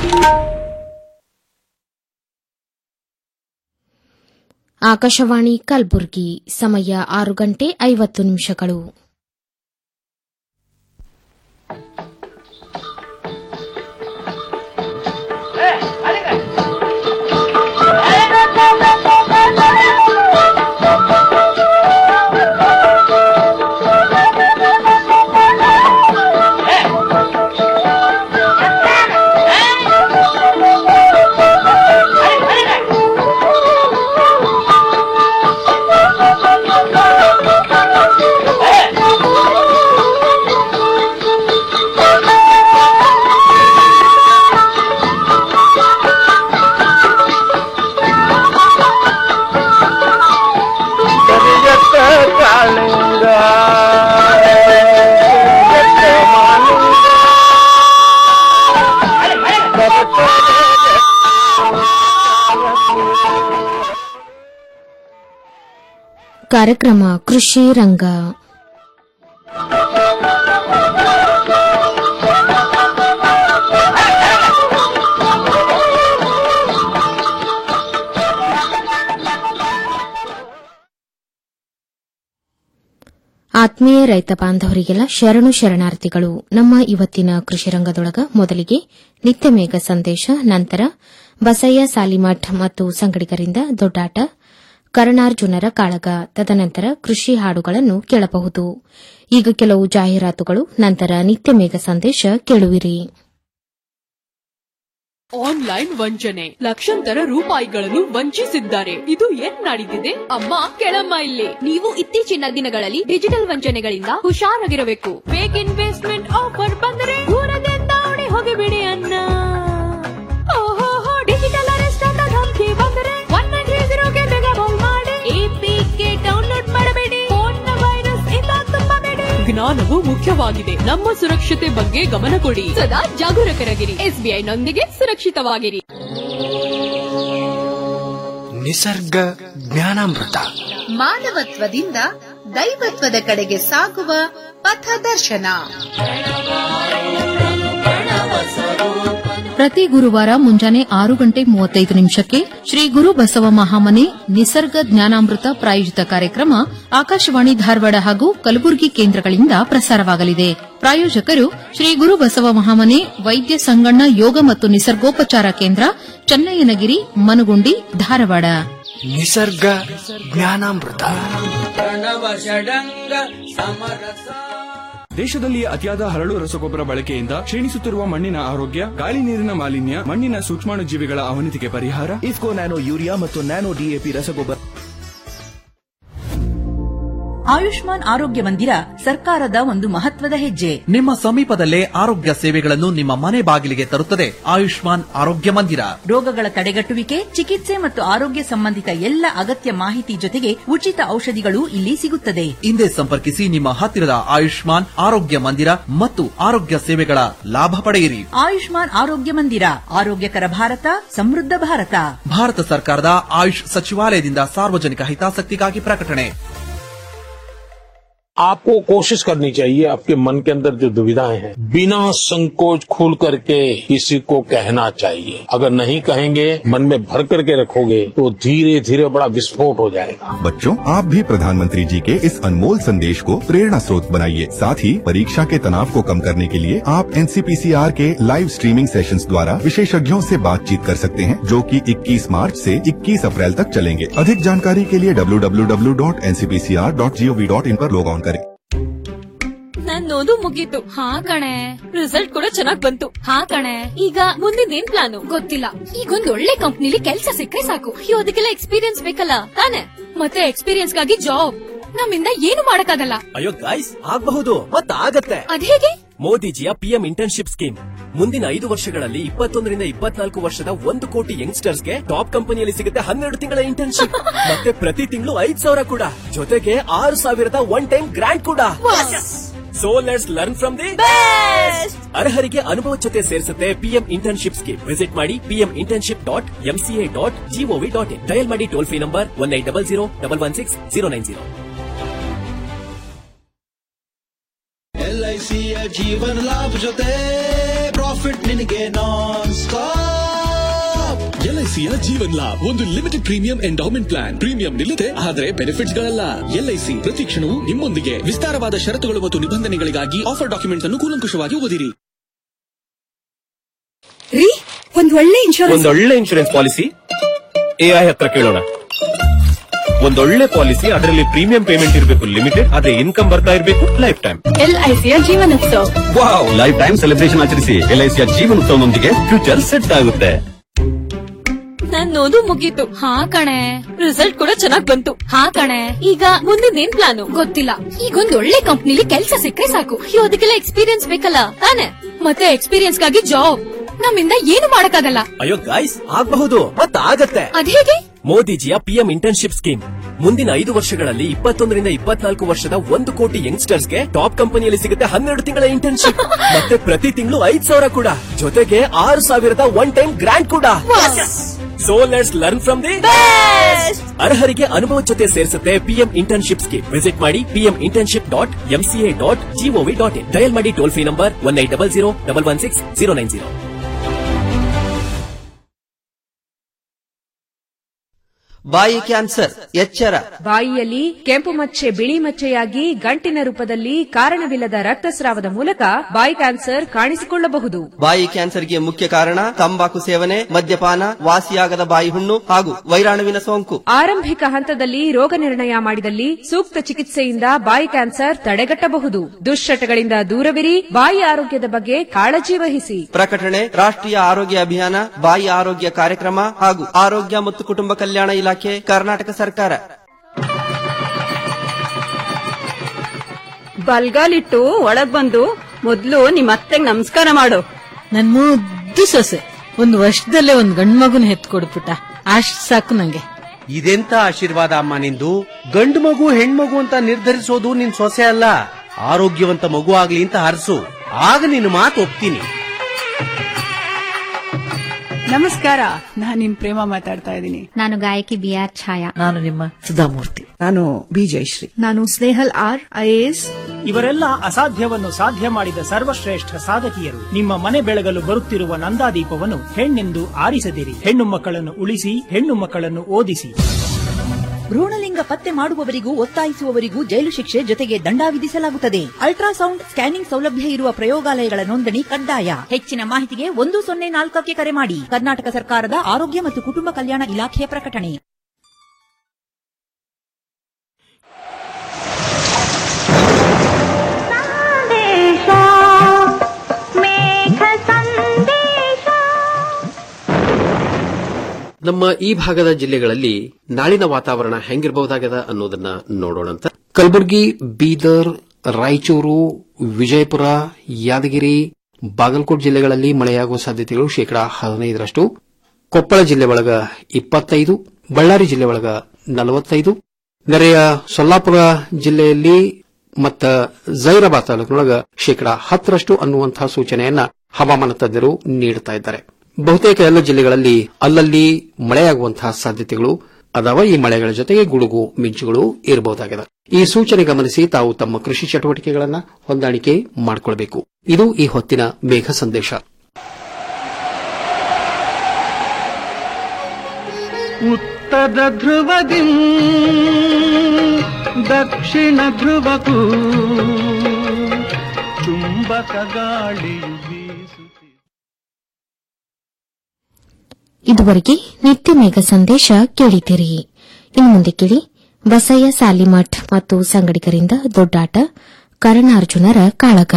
ಆಕಾಶವಾಣಿ ಕಲಬುರಗಿ ಸಮಯ ಆರು ಗಂಟೆ ಐವತ್ತು ನಿಮಿಷಗಳು ಕರಿಯತ್ತ ಕಾಳಿಂಗ ಕರಿಯತ್ತ ಮಾಲಿಂಗ ಕಾರ್ಯಕ್ರಮ ಕೃಷಿ ರಂಗ ಆತ್ಮೀಯ ರೈತ ಬಾಂಧವರಿಗೆಲ್ಲ ಶರಣು ಶರಣಾರ್ಥಿಗಳು ನಮ್ಮ ಇವತ್ತಿನ ಕೃಷಿ ರಂಗದೊಳಗ ಮೊದಲಿಗೆ ನಿತ್ಯ ಮೇಘ ಸಂದೇಶ ನಂತರ ಬಸಯ್ಯ ಸಾಲಿಮಠ್ ಮತ್ತು ಸಂಗಡಿಗರಿಂದ ದೊಡ್ಡಾಟ ಕರ್ಣಾರ್ಜುನರ ಕಾಳಗ ತದನಂತರ ಕೃಷಿ ಹಾಡುಗಳನ್ನು ಕೇಳಬಹುದು ಈಗ ಕೆಲವು ಜಾಹೀರಾತುಗಳು ನಂತರ ನಿತ್ಯ ಮೇಘ ಸಂದೇಶ ಕೇಳುವಿರಿ ಆನ್ಲೈನ್ ವಂಚನೆ ಲಕ್ಷಾಂತರ ರೂಪಾಯಿಗಳನ್ನು ವಂಚಿಸಿದ್ದಾರೆ ಇದು ಏನ್ ನಡೀತಿದೆ ಅಮ್ಮ ಕೆಳಮ್ಮ ಇಲ್ಲಿ ನೀವು ಇತ್ತೀಚಿನ ದಿನಗಳಲ್ಲಿ ಡಿಜಿಟಲ್ ವಂಚನೆಗಳಿಂದ ಹುಷಾರಾಗಿರಬೇಕು ಫೇಕ್ ಇನ್ವೆಸ್ಟ್ಮೆಂಟ್ ಆಫರ್ ಬಂದರೆ ದೂರದಿಂದ ಓಡಿ ಹೋಗಿಬಿಡಿ ಅನ್ನ ಓಹೋ ಡಿಜಿಟಲ್ ಅರೆಸ್ಟ್ ಅಂತ ಧಮಕಿ ಬಂದರೆ ಒನ್ ನೈನ್ ತ್ರೀ ಜೀರೋಗೆ ಬೇಗ ಕಾಲ್ ಮಾಡಿ ಎಪಿಕೆ ಡೌನ್ಲೋಡ್ ಮಾಡಬೇಡಿ ಫೋನ್ ವೈರಸ್ ಇಂದ ತುಂಬಬೇಡಿ ಜ್ಞಾನವು ಮುಖ್ಯವಾಗಿದೆ ನಮ್ಮ ಸುರಕ್ಷತೆ ಬಗ್ಗೆ ಗಮನ ಕೊಡಿ ಸದಾ ಜಾಗರೂಕರಾಗಿರಿ ಎಸ್ಬಿಐ ನೊಂದಿಗೆ ಸುರಕ್ಷಿತವಾಗಿರಿ ನಿಸರ್ಗ ಜ್ಞಾನಾಮೃತ ಮಾನವತ್ವದಿಂದ ದೈವತ್ವದ ಕಡೆಗೆ ಸಾಗುವ ಪಥದರ್ಶನ ಪ್ರತಿ ಗುರುವಾರ ಮುಂಜಾನೆ ಆರು ಗಂಟೆ ಮೂವತ್ತೈದು ನಿಮಿಷಕ್ಕೆ ಶ್ರೀ ಗುರು ಬಸವ ಮಹಾಮನೆ ನಿಸರ್ಗ ಜ್ಞಾನಾಮೃತ ಪ್ರಾಯೋಜಿತ ಕಾರ್ಯಕ್ರಮ ಆಕಾಶವಾಣಿ ಧಾರವಾಡ ಹಾಗೂ ಕಲಬುರಗಿ ಕೇಂದ್ರಗಳಿಂದ ಪ್ರಸಾರವಾಗಲಿದೆ ಪ್ರಾಯೋಜಕರು ಶ್ರೀ ಗುರು ಬಸವ ಮಹಾಮನೆ ವೈದ್ಯ ಸಂಗಣ್ಣ ಯೋಗ ಮತ್ತು ನಿಸರ್ಗೋಪಚಾರ ಕೇಂದ್ರ ಚನ್ನಯ್ಯನಗಿರಿ ಮನಗುಂಡಿ ಧಾರವಾಡ ನಿಸರ್ಗ ಜ್ಞಾನಾಮೃತ ದೇಶದಲ್ಲಿ ಅತಿಯಾದ ಹರಳು ರಸಗೊಬ್ಬರ ಬಳಕೆಯಿಂದ ಕ್ಷೀಣಿಸುತ್ತಿರುವ ಮಣ್ಣಿನ ಆರೋಗ್ಯ ಗಾಳಿ ನೀರಿನ ಮಾಲಿನ್ಯ ಮಣ್ಣಿನ ಸೂಕ್ಷ್ಮಾಣುಜೀವಿಗಳ ಅವನತಿಗೆ ಪರಿಹಾರ ಇಫ್ಕೋ ನ್ಯಾನೋ ಯೂರಿಯಾ ಮತ್ತು ನ್ಯಾನೋ ಡಿಎಪಿ ರಸಗೊಬ್ಬರ ಆಯುಷ್ಮಾನ್ ಆರೋಗ್ಯ ಮಂದಿರ ಸರ್ಕಾರದ ಒಂದು ಮಹತ್ವದ ಹೆಜ್ಜೆ ನಿಮ್ಮ ಸಮೀಪದಲ್ಲೇ ಆರೋಗ್ಯ ಸೇವೆಗಳನ್ನು ನಿಮ್ಮ ಮನೆ ಬಾಗಿಲಿಗೆ ತರುತ್ತದೆ ಆಯುಷ್ಮಾನ್ ಆರೋಗ್ಯ ಮಂದಿರ ರೋಗಗಳ ತಡೆಗಟ್ಟುವಿಕೆ ಚಿಕಿತ್ಸೆ ಮತ್ತು ಆರೋಗ್ಯ ಸಂಬಂಧಿತ ಎಲ್ಲ ಅಗತ್ಯ ಮಾಹಿತಿ ಜೊತೆಗೆ ಉಚಿತ ಔಷಧಿಗಳು ಇಲ್ಲಿ ಸಿಗುತ್ತದೆ ಹಿಂದೆ ಸಂಪರ್ಕಿಸಿ ನಿಮ್ಮ ಹತ್ತಿರದ ಆಯುಷ್ಮಾನ್ ಆರೋಗ್ಯ ಮಂದಿರ ಮತ್ತು ಆರೋಗ್ಯ ಸೇವೆಗಳ ಲಾಭ ಪಡೆಯಿರಿ ಆಯುಷ್ಮಾನ್ ಆರೋಗ್ಯ ಮಂದಿರ ಆರೋಗ್ಯಕರ ಭಾರತ ಸಮೃದ್ಧ ಭಾರತ ಭಾರತ ಸರ್ಕಾರದ ಆಯುಷ್ ಸಚಿವಾಲಯದಿಂದ ಸಾರ್ವಜನಿಕ ಹಿತಾಸಕ್ತಿಗಾಗಿ ಪ್ರಕಟಣೆ आपको कोशिश करनी चाहिए आपके मन के अंदर जो दुविधाएं हैं बिना संकोच खुल करके किसी को कहना चाहिए अगर नहीं कहेंगे मन में भर करके रखोगे तो धीरे धीरे बड़ा विस्फोट हो जाएगा बच्चों आप भी प्रधानमंत्री जी के इस अनमोल संदेश को प्रेरणा स्रोत बनाइए साथ ही परीक्षा के तनाव को कम करने के लिए आप एनसीपीसीआर के लाइव स्ट्रीमिंग सेशंस द्वारा विशेषज्ञों से बातचीत कर सकते हैं जो कि 21 मार्च से 21 अप्रैल तक चलेंगे अधिक जानकारी के लिए www.ncpcr.gov.in पर लॉग ऑन करें ನನ್ನೋದು ಮುಗೀತು ಹಾ ಕಣೆ ರಿಸಲ್ಟ್ ಕೂಡ ಚೆನ್ನಾಗ್ ಬಂತು ಹಾ ಕಣೆ ಈಗ ಮುಂದಿನ ಏನ್ ಪ್ಲಾನು ಗೊತ್ತಿಲ್ಲ ಈಗ ಒಂದ್ ಒಳ್ಳೆ ಕಂಪ್ನಿಲಿ ಕೆಲ್ಸ ಸಿಕ್ಕರೆ ಸಾಕು ಅಯ್ಯೋ ಅದಕ್ಕೆಲ್ಲ ಎಕ್ಸ್ಪೀರಿಯನ್ಸ್ ಬೇಕಲ್ಲ ತಾನೆ ಮತ್ತೆ ಎಕ್ಸ್ಪೀರಿಯನ್ಸ್ ಗಾಗಿ ಜಾಬ್ ನಮ್ಮಿಂದ ಏನು ಮಾಡಕ್ಕಾಗಲ್ಲ ಅಯ್ಯೋ ಗೈಸ್ ಆಗಬಹುದು ಮತ್ತ ಆಗತ್ತೆ ಅದೇಗೆ ಮೋದಿಜಿಯ ಪಿಎಂ ಇಂಟರ್ನ್ಶಿಪ್ ಸ್ಕೀಮ್ ಮುಂದಿನ ಐದು ವರ್ಷಗಳಲ್ಲಿ ಇಪ್ಪತ್ತೊಂದರಿಂದ ಇಪ್ಪತ್ನಾಲ್ಕು ವರ್ಷದ ಒಂದು ಕೋಟಿ ಯಂಗ್ಸ್ಟರ್ಸ್ಗೆ ಟಾಪ್ ಕಂಪನಿಯಲ್ಲಿ ಸಿಗುತ್ತೆ ಹನ್ನೆರಡು ತಿಂಗಳ ಇಂಟರ್ನ್ಶಿಪ್ ಮತ್ತೆ ಪ್ರತಿ ತಿಂಗಳು ಐದ್ ಸಾವಿರ ಕೂಡ ಜೊತೆಗೆ ಆರು ಸಾವಿರದ ಒನ್ ಟೈಮ್ ಗ್ರಾಂಟ್ ಕೂಡ so let's learn from the ಅರ್ಹರಿಗೆ ಅನುಭವ ಜೊತೆ ಸೇರಿಸುತ್ತೆ ಪಿಎಂ ಇಂಟರ್ನ್ಶಿಪ್ ಸ್ಕೀಮ್ ವಿಸಿಟ್ ಮಾಡಿ PM internship dot MCA dot GOV dot in dial ಮಾಡಿ toll free number one eight double zero double one six zero nine zero ಎಲ್ಐಸಿಯ ಜೀವನ ಲಾಭ ಜೊತೆ profit ನಿನಗೆ non stop ಎಲ್ಐಸಿಯ ಜೀವನ್ ಲಾಭ್ ಒಂದು limited premium endowment plan premium ನಿಲ್ಲದೆ ಆದರೆ benefits ಗಳಲ್ಲ LIC ಪ್ರತಿ ಕ್ಷಣವೂ ನಿಮ್ಮೊಂದಿಗೆ ವಿಸ್ತಾರವಾದ ಷರತ್ತುಗಳು ಮತ್ತು ನಿಬಂಧನೆಗಳಿಗಾಗಿ ಆಫರ್ ಡಾಕ್ಯುಮೆಂಟ್ ಅನ್ನು ಕೂಲಂಕುಷವಾಗಿ ಓದಿರಿ ರೀ ಒಂದ್ ಒಳ್ಳೆ ಇನ್ಶೂರೆನ್ಸ್ ಒಂದೊಳ್ಳೆ ಇನ್ಶೂರೆನ್ಸ್ ಪಾಲಿಸಿ ಎಐ ಹತ್ರ ಕೇಳೋಣ ಒಂದೊಳ್ಳೆ ಪಾಲಿಸಿ ಅದರಲ್ಲಿ ಪ್ರೀಮಿಯಂ ಪೇಮೆಂಟ್ ಇರಬೇಕು ಲಿಮಿಟೆಡ್ ಅದೇ ಇನ್ಕಮ್ ಬರ್ತಾ ಇರಬೇಕು life time ಎಲ್ಐಸಿಯ ಜೀವನೋತ್ಸವ wow life time celebration ಆಚರಿಸಿ ಎಲ್ಐಸಿಯ ಜೀವನೋತ್ಸವದೊಂದಿಗೆ ಫ್ಯೂಚರ್ ಸೆಟ್ ಆಗುತ್ತೆ ನನ್ ಓದು ಮುಗೀತು ಹಾ ಕಣೆ ರಿಸಲ್ಟ್ ಕೂಡ ಚೆನ್ನಾಗ್ ಬಂತು ಹಾ ಕಣೆ ಈಗ ಮುಂದಿನ ಏನ್ ಪ್ಲಾನು ಗೊತ್ತಿಲ್ಲ ಈಗ ಒಂದ್ ಒಳ್ಳೆ ಕಂಪ್ನಿಲಿ ಕೆಲ್ಸ ಸಿಕ್ಕರೆ ಸಾಕು ಅಯ್ಯೋ ಅದಕ್ಕೆಲ್ಲ ಎಕ್ಸ್ಪೀರಿಯನ್ಸ್ ಬೇಕಲ್ಲ ತಾನೆ ಮತ್ತೆ ಎಕ್ಸ್ಪೀರಿಯನ್ಸ್ ಗಾಗಿ ಜಾಬ್ ನಮ್ಮಿಂದ ಏನು ಮಾಡಕ್ಕಾಗಲ್ಲ ಅಯ್ಯೋ ಗಾಯ್ಸ್ ಆಗಬಹುದು ಮತ್ತ ಆಗತ್ತೆ ಅದೇಗೆ ಮೋದಿಜಿಯ ಪಿಎಂ ಇಂಟರ್ನ್ಶಿಪ್ ಸ್ಕೀಮ್ ಮುಂದಿನ ಐದು ವರ್ಷಗಳಲ್ಲಿ ಇಪ್ಪತ್ತೊಂದರಿಂದ ಇಪ್ಪತ್ನಾಲ್ಕು ವರ್ಷದ ಒಂದು ಕೋಟಿ ಯಂಗ್ಸ್ಟರ್ಸ್ಗೆ ಟಾಪ್ ಕಂಪನಿಯಲ್ಲಿ ಸಿಗುತ್ತೆ ಹನ್ನೆರಡು ತಿಂಗಳ ಇಂಟರ್ನ್ಶಿಪ್ ಮತ್ತೆ ಪ್ರತಿ ತಿಂಗಳು ಐದ್ ಸಾವಿರ ಕೂಡ ಜೊತೆಗೆ ಆರು ಸಾವಿರದ ಒನ್ ಟೈಮ್ ಗ್ರಾಂಟ್ ಕೂಡ so let's learn from the ಅರ್ಹರಿಗೆ ಅನುಭವ ಜೊತೆ ಸೇರಿಸುತ್ತೆ ಪಿಎಂ ಇಂಟರ್ನ್ಶಿಪ್ ಸ್ಕೀಮ್ ವಿಸಿಟ್ ಮಾಡಿ PM internship dot MCA dot GOV dot in dial ಮಾಡಿ toll free number one eight double zero double one six zero nine zero ಬಾಯಿ cancer ಎಚ್ಚರ ಬಾಯಿಯಲ್ಲಿ ಕೆಂಪು ಮಚ್ಚೆ ಬಿಳಿ ಮಚ್ಚೆಯಾಗಿ ಗಂಟಿನ ರೂಪದಲ್ಲಿ ಕಾರಣವಿಲ್ಲದ ರಕ್ತಸ್ರಾವದ ಮೂಲಕ ಬಾಯಿ ಕ್ಯಾನ್ಸರ್ ಕಾಣಿಸಿಕೊಳ್ಳಬಹುದು ಬಾಯಿ ಕ್ಯಾನ್ಸರ್ಗೆ ಮುಖ್ಯ ಕಾರಣ ತಂಬಾಕು ಸೇವನೆ ಮದ್ಯಪಾನ ವಾಸಿಯಾಗದ ಬಾಯಿ ಹುಣ್ಣು ಹಾಗೂ ವೈರಾಣುವಿನ ಸೋಂಕು ಆರಂಭಿಕ ಹಂತದಲ್ಲಿ ರೋಗ ನಿರ್ಣಯ ಮಾಡಿದಲ್ಲಿ ಸೂಕ್ತ ಚಿಕಿತ್ಸೆಯಿಂದ ಬಾಯಿ ಕ್ಯಾನ್ಸರ್ ತಡೆಗಟ್ಟಬಹುದು ದುಶ್ಚಟಗಳಿಂದ ದೂರವಿರಿ ಬಾಯಿ ಆರೋಗ್ಯದ ಬಗ್ಗೆ ಕಾಳಜಿ ವಹಿಸಿ ಪ್ರಕಟಣೆ ರಾಷ್ಟ್ರೀಯ ಆರೋಗ್ಯ ಅಭಿಯಾನ ಬಾಯಿ ಆರೋಗ್ಯ ಕಾರ್ಯಕ್ರಮ ಹಾಗೂ ಆರೋಗ್ಯ ಮತ್ತು ಕುಟುಂಬ ಕಲ್ಯಾಣ ಇಲಾಖೆ ಕರ್ನಾಟಕ ಸರ್ಕಾರ ಬಲ್ಗಾಲಿಟ್ಟು ಒಳಗ್ ಬಂದು ಮೊದ್ಲು ನಿಮ್ ಅತ್ತೆಗ್ ನಮಸ್ಕಾರ ಮಾಡು ನನ್ ಮುದ್ದು ಸೊಸೆ ಒಂದ್ ವರ್ಷದಲ್ಲೇ ಒಂದ್ ಗಂಡ್ ಮಗುನ ಹೆತ್ಕೊಡ್ಬಿಟ್ಟ ಅಷ್ಟ್ ಸಾಕು ನಂಗೆ ಇದೆಂತ ಆಶೀರ್ವಾದ ಅಮ್ಮ ನಿಂದು ಗಂಡು ಮಗು ಹೆಣ್ಮಗು ಅಂತ ನಿರ್ಧರಿಸೋದು ನಿನ್ ಸೊಸೆ ಅಲ್ಲ ಆರೋಗ್ಯವಂತ ಮಗು ಆಗ್ಲಿ ಅಂತ ಹರಸು ಆಗ ನಿನ್ನ ಮಾತು ಒಪ್ತೀನಿ ನಮಸ್ಕಾರ ನಾನ್ ನಿಮ್ ಪ್ರೇಮ ಮಾತಾಡ್ತಾ ಇದ್ದೀನಿ ನಾನು ಗಾಯಕಿ ಬಿ ಆರ್ ಛಾಯಾ ನಾನು ನಿಮ್ಮ ಸುಧಾಮೂರ್ತಿ ನಾನು ಬಿ ಜಯಶ್ರೀ ನಾನು ಸ್ನೇಹಲ್ ಆರ್ ಐಎಎಸ್ ಇವರೆಲ್ಲ ಅಸಾಧ್ಯವನ್ನು ಸಾಧ್ಯ ಮಾಡಿದ ಸರ್ವಶ್ರೇಷ್ಠ ಸಾಧಕಿಯರು ನಿಮ್ಮ ಮನೆ ಬೆಳಗಲು ಬರುತ್ತಿರುವ ನಂದಾದೀಪವನ್ನು ಹೆಣ್ಣೆಂದು ಆರಿಸದಿರಿ ಹೆಣ್ಣು ಮಕ್ಕಳನ್ನು ಉಳಿಸಿ ಹೆಣ್ಣು ಮಕ್ಕಳನ್ನು ಓದಿಸಿ ಭ್ರೂಣಲಿಂಗ ಪತ್ತೆ ಮಾಡುವವರಿಗೂ ಒತ್ತಾಯಿಸುವವರಿಗೂ ಜೈಲು ಶಿಕ್ಷೆ ಜೊತೆಗೆ ದಂಡ ವಿಧಿಸಲಾಗುತ್ತದೆ ಅಲ್ಟ್ರಾಸೌಂಡ್ ಸ್ಕ್ಯಾನಿಂಗ್ ಸೌಲಭ್ಯ ಇರುವ ಪ್ರಯೋಗಾಲಯಗಳ ನೋಂದಣಿ ಕಡ್ಡಾಯ ಹೆಚ್ಚಿನ ಮಾಹಿತಿಗೆ ಒಂದು ಸೊನ್ನೆ ನಾಲ್ಕಕ್ಕೆ ಕರೆ ಮಾಡಿ ಕರ್ನಾಟಕ ಸರ್ಕಾರದ ಆರೋಗ್ಯ ಮತ್ತು ಕುಟುಂಬ ಕಲ್ಯಾಣ ಇಲಾಖೆಯ ಪ್ರಕಟಣೆ ನಮ್ಮ ಈ ಭಾಗದ ಜಿಲ್ಲೆಗಳಲ್ಲಿ ನಾಳಿನ ವಾತಾವರಣ ಹೆಂಗಿರಬಹುದಾಗದ ಅನ್ನೋದನ್ನ ನೋಡೋಣಂತ ಕಲಬುರಗಿ ಬೀದರ್ ರಾಯಚೂರು ವಿಜಯಪುರ ಯಾದಗಿರಿ ಬಾಗಲಕೋಟ್ ಜಿಲ್ಲೆಗಳಲ್ಲಿ ಮಳೆಯಾಗುವ ಸಾಧ್ಯತೆಗಳು ಶೇಕಡಾ ಹದಿನೈದರಷ್ಟು ಕೊಪ್ಪಳ ಜಿಲ್ಲೆ ಒಳಗ ಇಪ್ಪತ್ತೈದು ಬಳ್ಳಾರಿ ಜಿಲ್ಲೆ ಒಳಗ ನಲವತ್ತೈದು ನೆರೆಯ ಸೊಲ್ಲಾಪುರ ಜಿಲ್ಲೆಯಲ್ಲಿ ಮತ್ತ ಜೈರಾಬಾದ್ ತಾಲೂಕಿನೊಳಗ ಶೇಕಡಾ ಹತ್ತರಷ್ಟು ಅನ್ನುವಂತಹ ಸೂಚನೆಯನ್ನ ಹವಾಮಾನ ತಜ್ಞರು ನೀಡುತ್ತಾ ಇದ್ದಾರೆ ಬಹುತೇಕ ಎಲ್ಲ ಜಿಲ್ಲೆಗಳಲ್ಲಿ ಅಲ್ಲಲ್ಲಿ ಮಳೆಯಾಗುವಂತಹ ಸಾಧ್ಯತೆಗಳು ಅದಾವ ಈ ಮಳೆಗಳ ಜೊತೆಗೆ ಗುಡುಗು ಮಿಂಚುಗಳು ಇರಬಹುದಾಗಿದೆ ಈ ಸೂಚನೆ ಗಮನಿಸಿ ತಾವು ತಮ್ಮ ಕೃಷಿ ಚಟುವಟಿಕೆಗಳನ್ನು ಹೊಂದಾಣಿಕೆ ಮಾಡಿಕೊಳ್ಳಬೇಕು ಇದು ಈ ಹೊತ್ತಿನ ಮೇಘ ಸಂದೇಶ ಉತ್ತರ ಧ್ರುವದಿ ದಕ್ಷಿಣ ಧ್ರುವಕ್ಕೂ ಚುಂಬಕ ಗಾಳಿಯು ಬೀಸುತ್ತಿದೆ ಇದುವರೆಗೆ ನಿತ್ಯ ಮೇಘ ಸಂದೇಶ ಕೇಳಿದಿರಿ ಇನ್ನು ಮುಂದೆ ಕೇಳಿ ಬಸಯ್ಯ ಸಾಲಿಮಠ್ ಮತ್ತು ಸಂಗಡಿಗರಿಂದ ದೊಡ್ಡಾಟ ಕರಣಾರ್ಜುನರ ಕಾಳಗ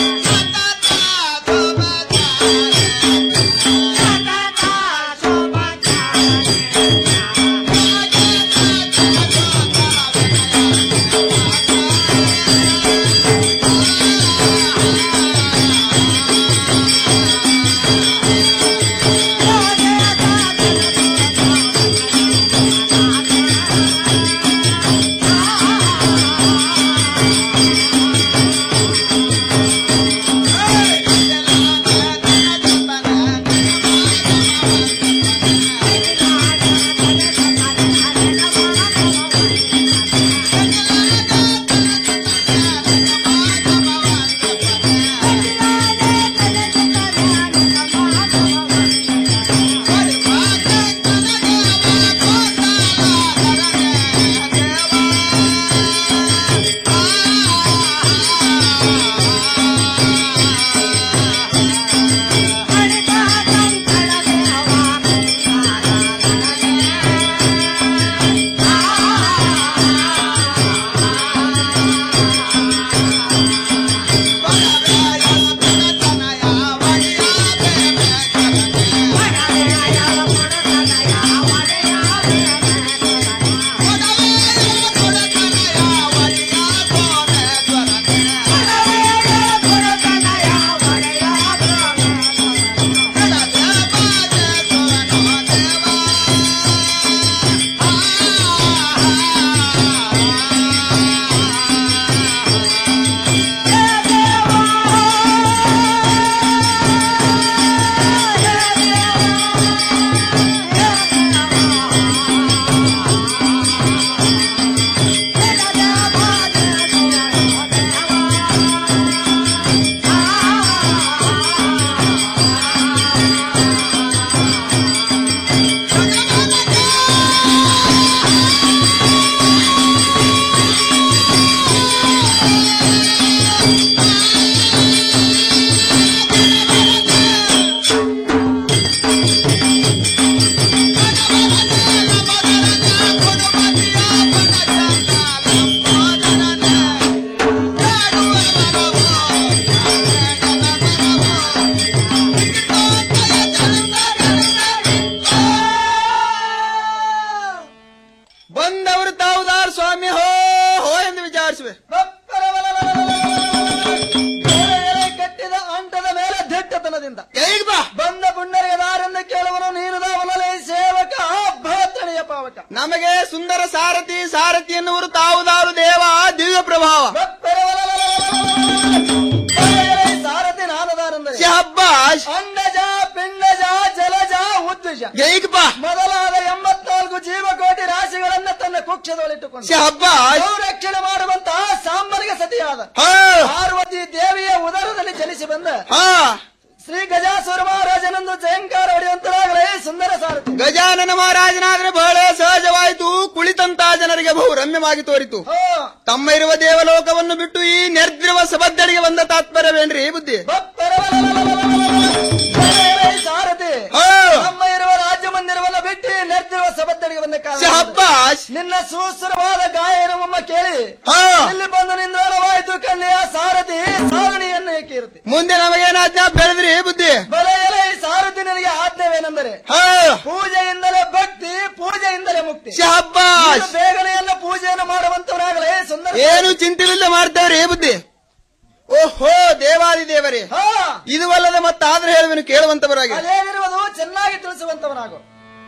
Bye. ದೇವರು ತಾವುದಾರ್ ಸ್ವಾಮಿ ಹೋ ಹೋ ಎಂದು ವಿಚಾರಿಸುವೆ ಕಟ್ಟಿದ ಅಂಟದ ಮೇಲೆ ದಿಟ್ಟತನದಿಂದ ಈಗ ಬಾ ಬಂದ ಪುಣ್ಯರಿಗೆ ದಾರೆಂದು ಕೇಳುವನು ನೀನು ದಾವನಲೇ ಸೇವಕ ಭವತಣಿಯ ಪಾವಕ ನಮಗೆ ಸುಂದರ ಸಾರಥಿ ಸಾರಥಿ ಎನ್ನುವರು ತಾವುದಾರು ದೇವ ದಿವ್ಯ ಪ್ರಭಾವ ಸಾರಥಿ ನಾನದಾರಂದರೆ ಶಹಬ್ಬಾಷ್ ಅಂಡಜ ಪಿಂಡಜ ಜಲಜ ಉದ್ವಿಷ ಜೈಕ್ ಬಾ ಮೊದಲಾದ ಎಂಬತ್ನಾಲ್ಕು ಜೀವಕೋಟಿ ರಾಶಿಗಳನ್ನ ತನ್ನ ಕುಕ್ಷದೊಳಿಟ್ಟುಕೊಂಡು ಶಹಬ್ಬಾಷ್ ಸಂರಕ್ಷಣೆ ಮಾಡುವಂತಹ ಸಾಂಬನಿಗೆ ಸತಿಯಾದ ಪಾರ್ವತಿ ದೇವಿಯ ಉದರದಲ್ಲಿ ಜನಿಸಿ ಬಂದ ಶ್ರೀ ಗಜಾಸುರ ಮಹಾರಾಜನಂದು ಜಯಂಕಾರ ಹೊಡೆಯುವಂತರಾಗಲೇ ಸುಂದರ ಸಾರಥಿ ಗಜಾನನ ಮಹಾರಾಜನಾದ್ರೆ ಬಹಳ ಸಹಜವಾಯಿತು ಕುಳಿತಂತ ಜನರಿಗೆ ಬಹು ರಮ್ಯವಾಗಿ ತೋರಿತು ತಮ್ಮ ಇರುವ ದೇವಲೋಕವನ್ನು ಬಿಟ್ಟು ಈ ನಿರ್ದ್ರವ ಸಬದ್ದಡಿಗೆ ಬಂದ ತಾತ್ಪರ್ಯವೇನ್ರಿ ಬುದ್ಧಿ ಸಾರಥಿ ನಮ್ಮ ಇರುವ ರಾಜ್ಯ ಮಂದಿರವನ್ನು ಬಿಟ್ಟು ನಿರ್ದಿರುವ ಸಬದ್ದಡಿಗೆ ಬಂದ ಕಾಲ ನಿನ್ನ ಸುಸುರವಾದ ಗಾಯನವಮ್ಮ ಕೇಳಿ ಇಲ್ಲಿ ಬಂದು ನಿಂದ್ರವಾಯಿತು ಕನ್ಯೆಯ ಸಾರಥಿ ಸಾಧನೆಯನ್ನು ಏಕಿರುತ್ತೆ ಮುಂದೆ ನಮಗೇನು ಆಜ್ಞಾ ಬೆಳೆದ್ರಿ ಬುದ್ಧಿ ಬರೆಯಲೇ ಈ ಸಾರಥಿ ನನಗೆ ಆಜ್ಞವೇನೆಂದರೆ ಪೂಜೆಯಿಂದಲೇ ಭಕ್ತಿ ಪೂಜೆಯಿಂದಲೇ ಮುಕ್ತಿ ನೀನು ಬೇಗನೆ ಎಲ್ಲ ಪೂಜೆಯನ್ನು ಮಾಡುವಂತವರಾಗಲೇ ಸುಂದರ ಏನು ಚಿಂತೆವಿಲ್ಲ ಮಾಡ್ತೇವ್ರಿ ಬುದ್ಧಿ ಓಹೋ ದೇವಾದಿ ದೇವರೇ ಇದುವಲ್ಲದೆ ಮತ್ತಾದ್ರೆ ಹೇಳುವೆನು ಕೇಳುವಂತವರಾಗಿ ಅದೇನಿರುವುದು ಚೆನ್ನಾಗಿ ತಿಳಿಸುವಂತವನಾಗು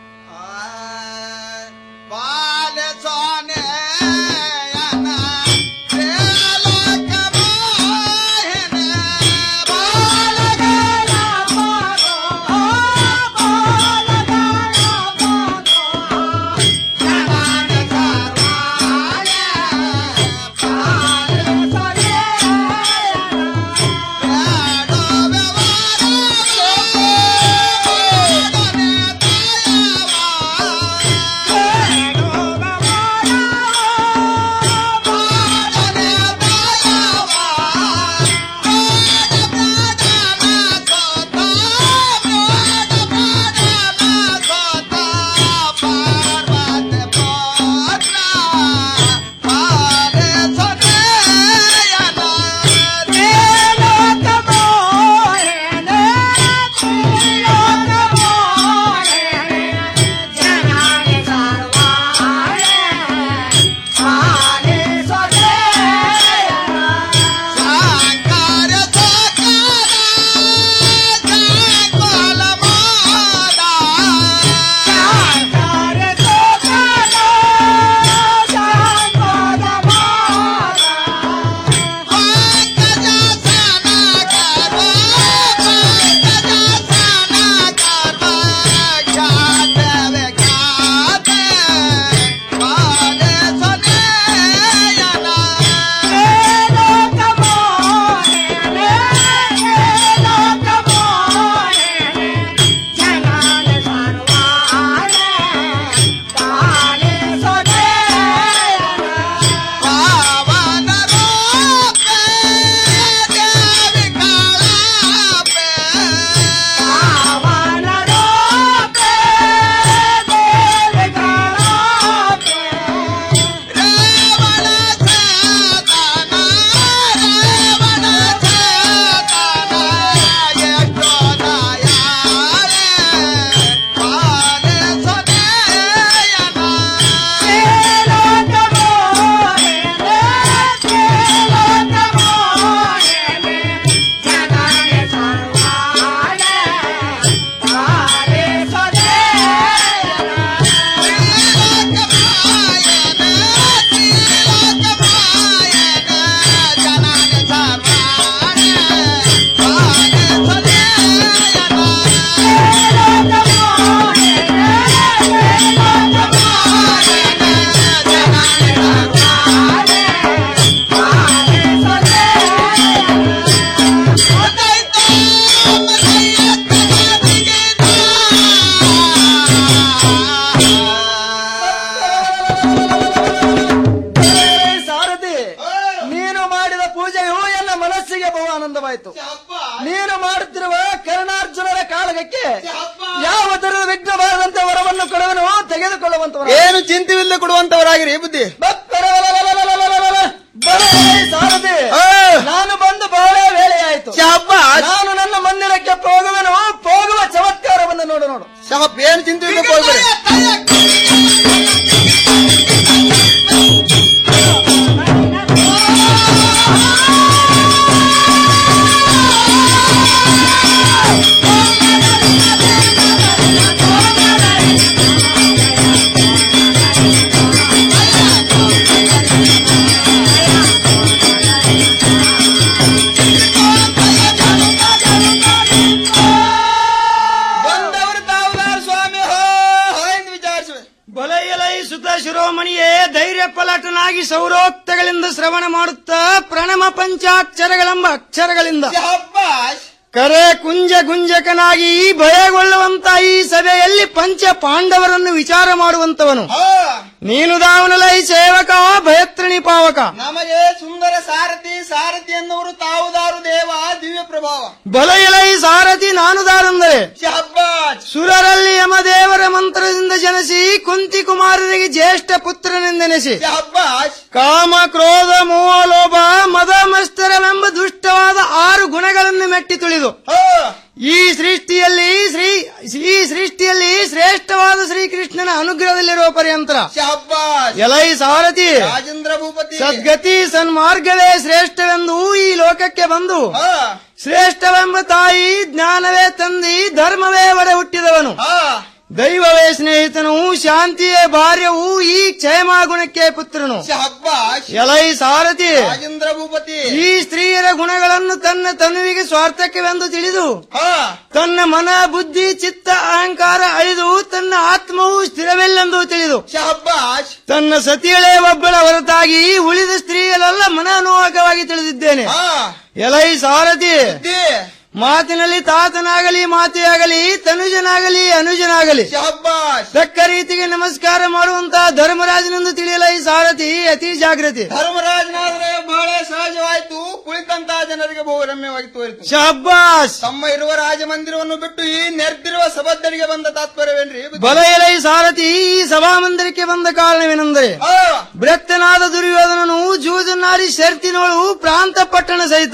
ಸಾರಥಿ ನೀನು ಮಾಡಿದ ಪೂಜೆಯು ಎಲ್ಲ ಮನಸ್ಸಿಗೆ ಬಹು ಆನಂದವಾಯಿತು ನೀನು ಮಾಡುತ್ತಿರುವ ಕರ್ಣಾರ್ಜುನರ ಕಾಳಗಕ್ಕೆ ಯಾವ ತರದ ವಿಘ್ನ ಬಾರದಂತೆ ವರವನ್ನು ಕೊಡುವನು ತೆಗೆದುಕೊಳ್ಳುವಂತವರು ಏನು ಚಿಂತೆವಿಲ್ಲ ಕೊಡುವಂತವರಾಗಿರಿ ಬುದ್ಧಿ ಸಾರಥಿ ನಾನು ಬಂದು ಬಹಳ ವೇಳೆಯಾಯಿತು ನಾನು ನನ್ನ ಮಂದಿರಕ್ಕೆ ಹೋಗುವೆನು ಹೋಗುವ ಚಮತ್ಕಾರವನ್ನು ನೋಡು ನೋಡು ಏನು ಚಿಂತೆ ಚೆನ್ನಾಗಿ ಸೌರೋಕ್ತಗಳಿಂದ ಶ್ರವಣ ಮಾಡುತ್ತಾ ಪ್ರಣಮ ಪಂಚಾಕ್ಷರಗಳೆಂಬ ಅಕ್ಷರಗಳಿಂದ ಕರೆ ಕುಂಜ ಗುಂಜಕನಾಗಿ ಭಯಗೊಳ್ಳುವಂತ ಈ ಸಭೆಯಲ್ಲಿ ಪಂಚ ಪಾಂಡವರನ್ನು ವಿಚಾರ ಮಾಡುವಂತವನು ನೀನು ದಾವನಲೈ ಸೇವಕ ಭಯತ್ರಣಿ ಪಾವಕ ನಮಗೆ ಸುಂದರ ಸಾರಥಿ ಸಾರಥಿ ಎನ್ನುವರು ತಾವುದಾರು ದೇವ ದಿವ್ಯ ಪ್ರಭಾವ ಬಲ ಎಲೈ ಸಾರಥಿ ನಾನು ದಾರಂದರೆ ಶಹಬ್ಬಾಜ್ ಸುರರಲ್ಲಿ ಯಮದೇವರ ಮಂತ್ರದಿಂದ ಜನಿಸಿ ಕುಂತಿ ಕುಮಾರರಿಗೆ ಜ್ಯೇಷ್ಠ ಪುತ್ರನೆಂದೆನಿಸಿ ಕಾಮ ಕ್ರೋಧ ಮೋಹ ಲೋಭ ಮದ ಮಸ್ತರವೆಂಬ ದುಷ್ಟವಾದ ಆರು ಗುಣಗಳನ್ನು ಮೆಟ್ಟಿ ತುಳಿದು ಈ ಸೃಷ್ಟಿಯಲ್ಲಿ ಶ್ರೀ ಈ ಸೃಷ್ಟಿಯಲ್ಲಿ ಶ್ರೇಷ್ಠವಾದ ಶ್ರೀಕೃಷ್ಣನ ಅನುಗ್ರಹದಲ್ಲಿರುವ ಪರ್ಯಂತರ ಎಲೈ ಸಾರಥಿ ರಾಜೇಂದ್ರ ಭೂಪತಿ ಸದ್ಗತಿ ಸನ್ಮಾರ್ಗವೇ ಶ್ರೇಷ್ಠವೆಂದು ಈ ಲೋಕಕ್ಕೆ ಬಂದು ಶ್ರೇಷ್ಠವೆಂಬ ತಾಯಿ ಜ್ಞಾನವೇ ತಂದಿ ಧರ್ಮವೇ ಒಡೆ ಹುಟ್ಟಿದವನು ದೈವವೇ ಸ್ನೇಹಿತನು ಶಾಂತಿಯೇ ಭಾರ್ಯವು ಈ ಕ್ಷೇಮ ಗುಣಕ್ಕೆ ಪುತ್ರನು ಎಲೈ ಸಾರಥಿ ರಾಜೇಂದ್ರ ಭೂಪತಿ ಈ ಸ್ತ್ರೀಯರ ಗುಣಗಳನ್ನು ತನ್ನ ತನುವಿಗೆ ಸ್ವಾರ್ಥಕ್ಕೆವೆಂದು ತಿಳಿದು ತನ್ನ ಮನ ಬುದ್ಧಿ ಚಿತ್ತ ಅಹಂಕಾರ ಅಳಿದು ತನ್ನ ಆತ್ಮವು ಸ್ಥಿರವಿಲ್ಲೆಂದು ತಿಳಿದು ತನ್ನ ಸತಿಯಳೇ ಒಬ್ಬಳ ಹೊರತಾಗಿ ಉಳಿದ ಸ್ತ್ರೀಯರೆಲ್ಲ ಮನೋಹಕವಾಗಿ ತಿಳಿದಿದ್ದೇನೆ ಎಲೈ ಸಾರಥಿ ಮಾತಿನಲ್ಲಿ ತಾತನಾಗಲಿ ಮಾತೆಯಾಗಲಿ ತನುಜನಾಗಲಿ ಅನುಜನಾಗಲಿ ತಕ್ಕ ರೀತಿಗೆ ನಮಸ್ಕಾರ ಮಾಡುವಂತಹ ಧರ್ಮರಾಜನೆಂದು ತಿಳಿಯಲ ಈ ಸಾರಥಿ ಅತಿ ಜಾಗೃತಿ ಧರ್ಮರಾಜನಾದ್ರೆ ಬಹಳ ಸಹಜವಾಯ್ತು ಕುಳಿತಂತ ಜನರಿಗೆ ಬಹು ರಮ್ಯವಾಗಿ ತೋರಿತು ಶಬ್ಬಾಸ್ ತಮ್ಮ ಇರುವ ರಾಜಮಂದಿರವನ್ನು ಬಿಟ್ಟು ಈ ನೆರೆದಿರುವ ಸಭದ್ದರಿಗೆ ಬಂದ ತಾತ್ಪರ್ಯವೇನ್ರಿ ಬಲ ಎಲೈ ಸಾರಥಿ ಈ ಸಭಾಮಂದಿರಕ್ಕೆ ಬಂದ ಕಾರಣವೇನೆಂದರೆ ಬೃತ್ತನಾದ ದುರ್ಯೋಧನನು ಜೂಜನ್ನಾಡಿ ಶರ್ತಿನೋಳು ಪ್ರಾಂತ ಪಟ್ಟಣ ಸಹಿತ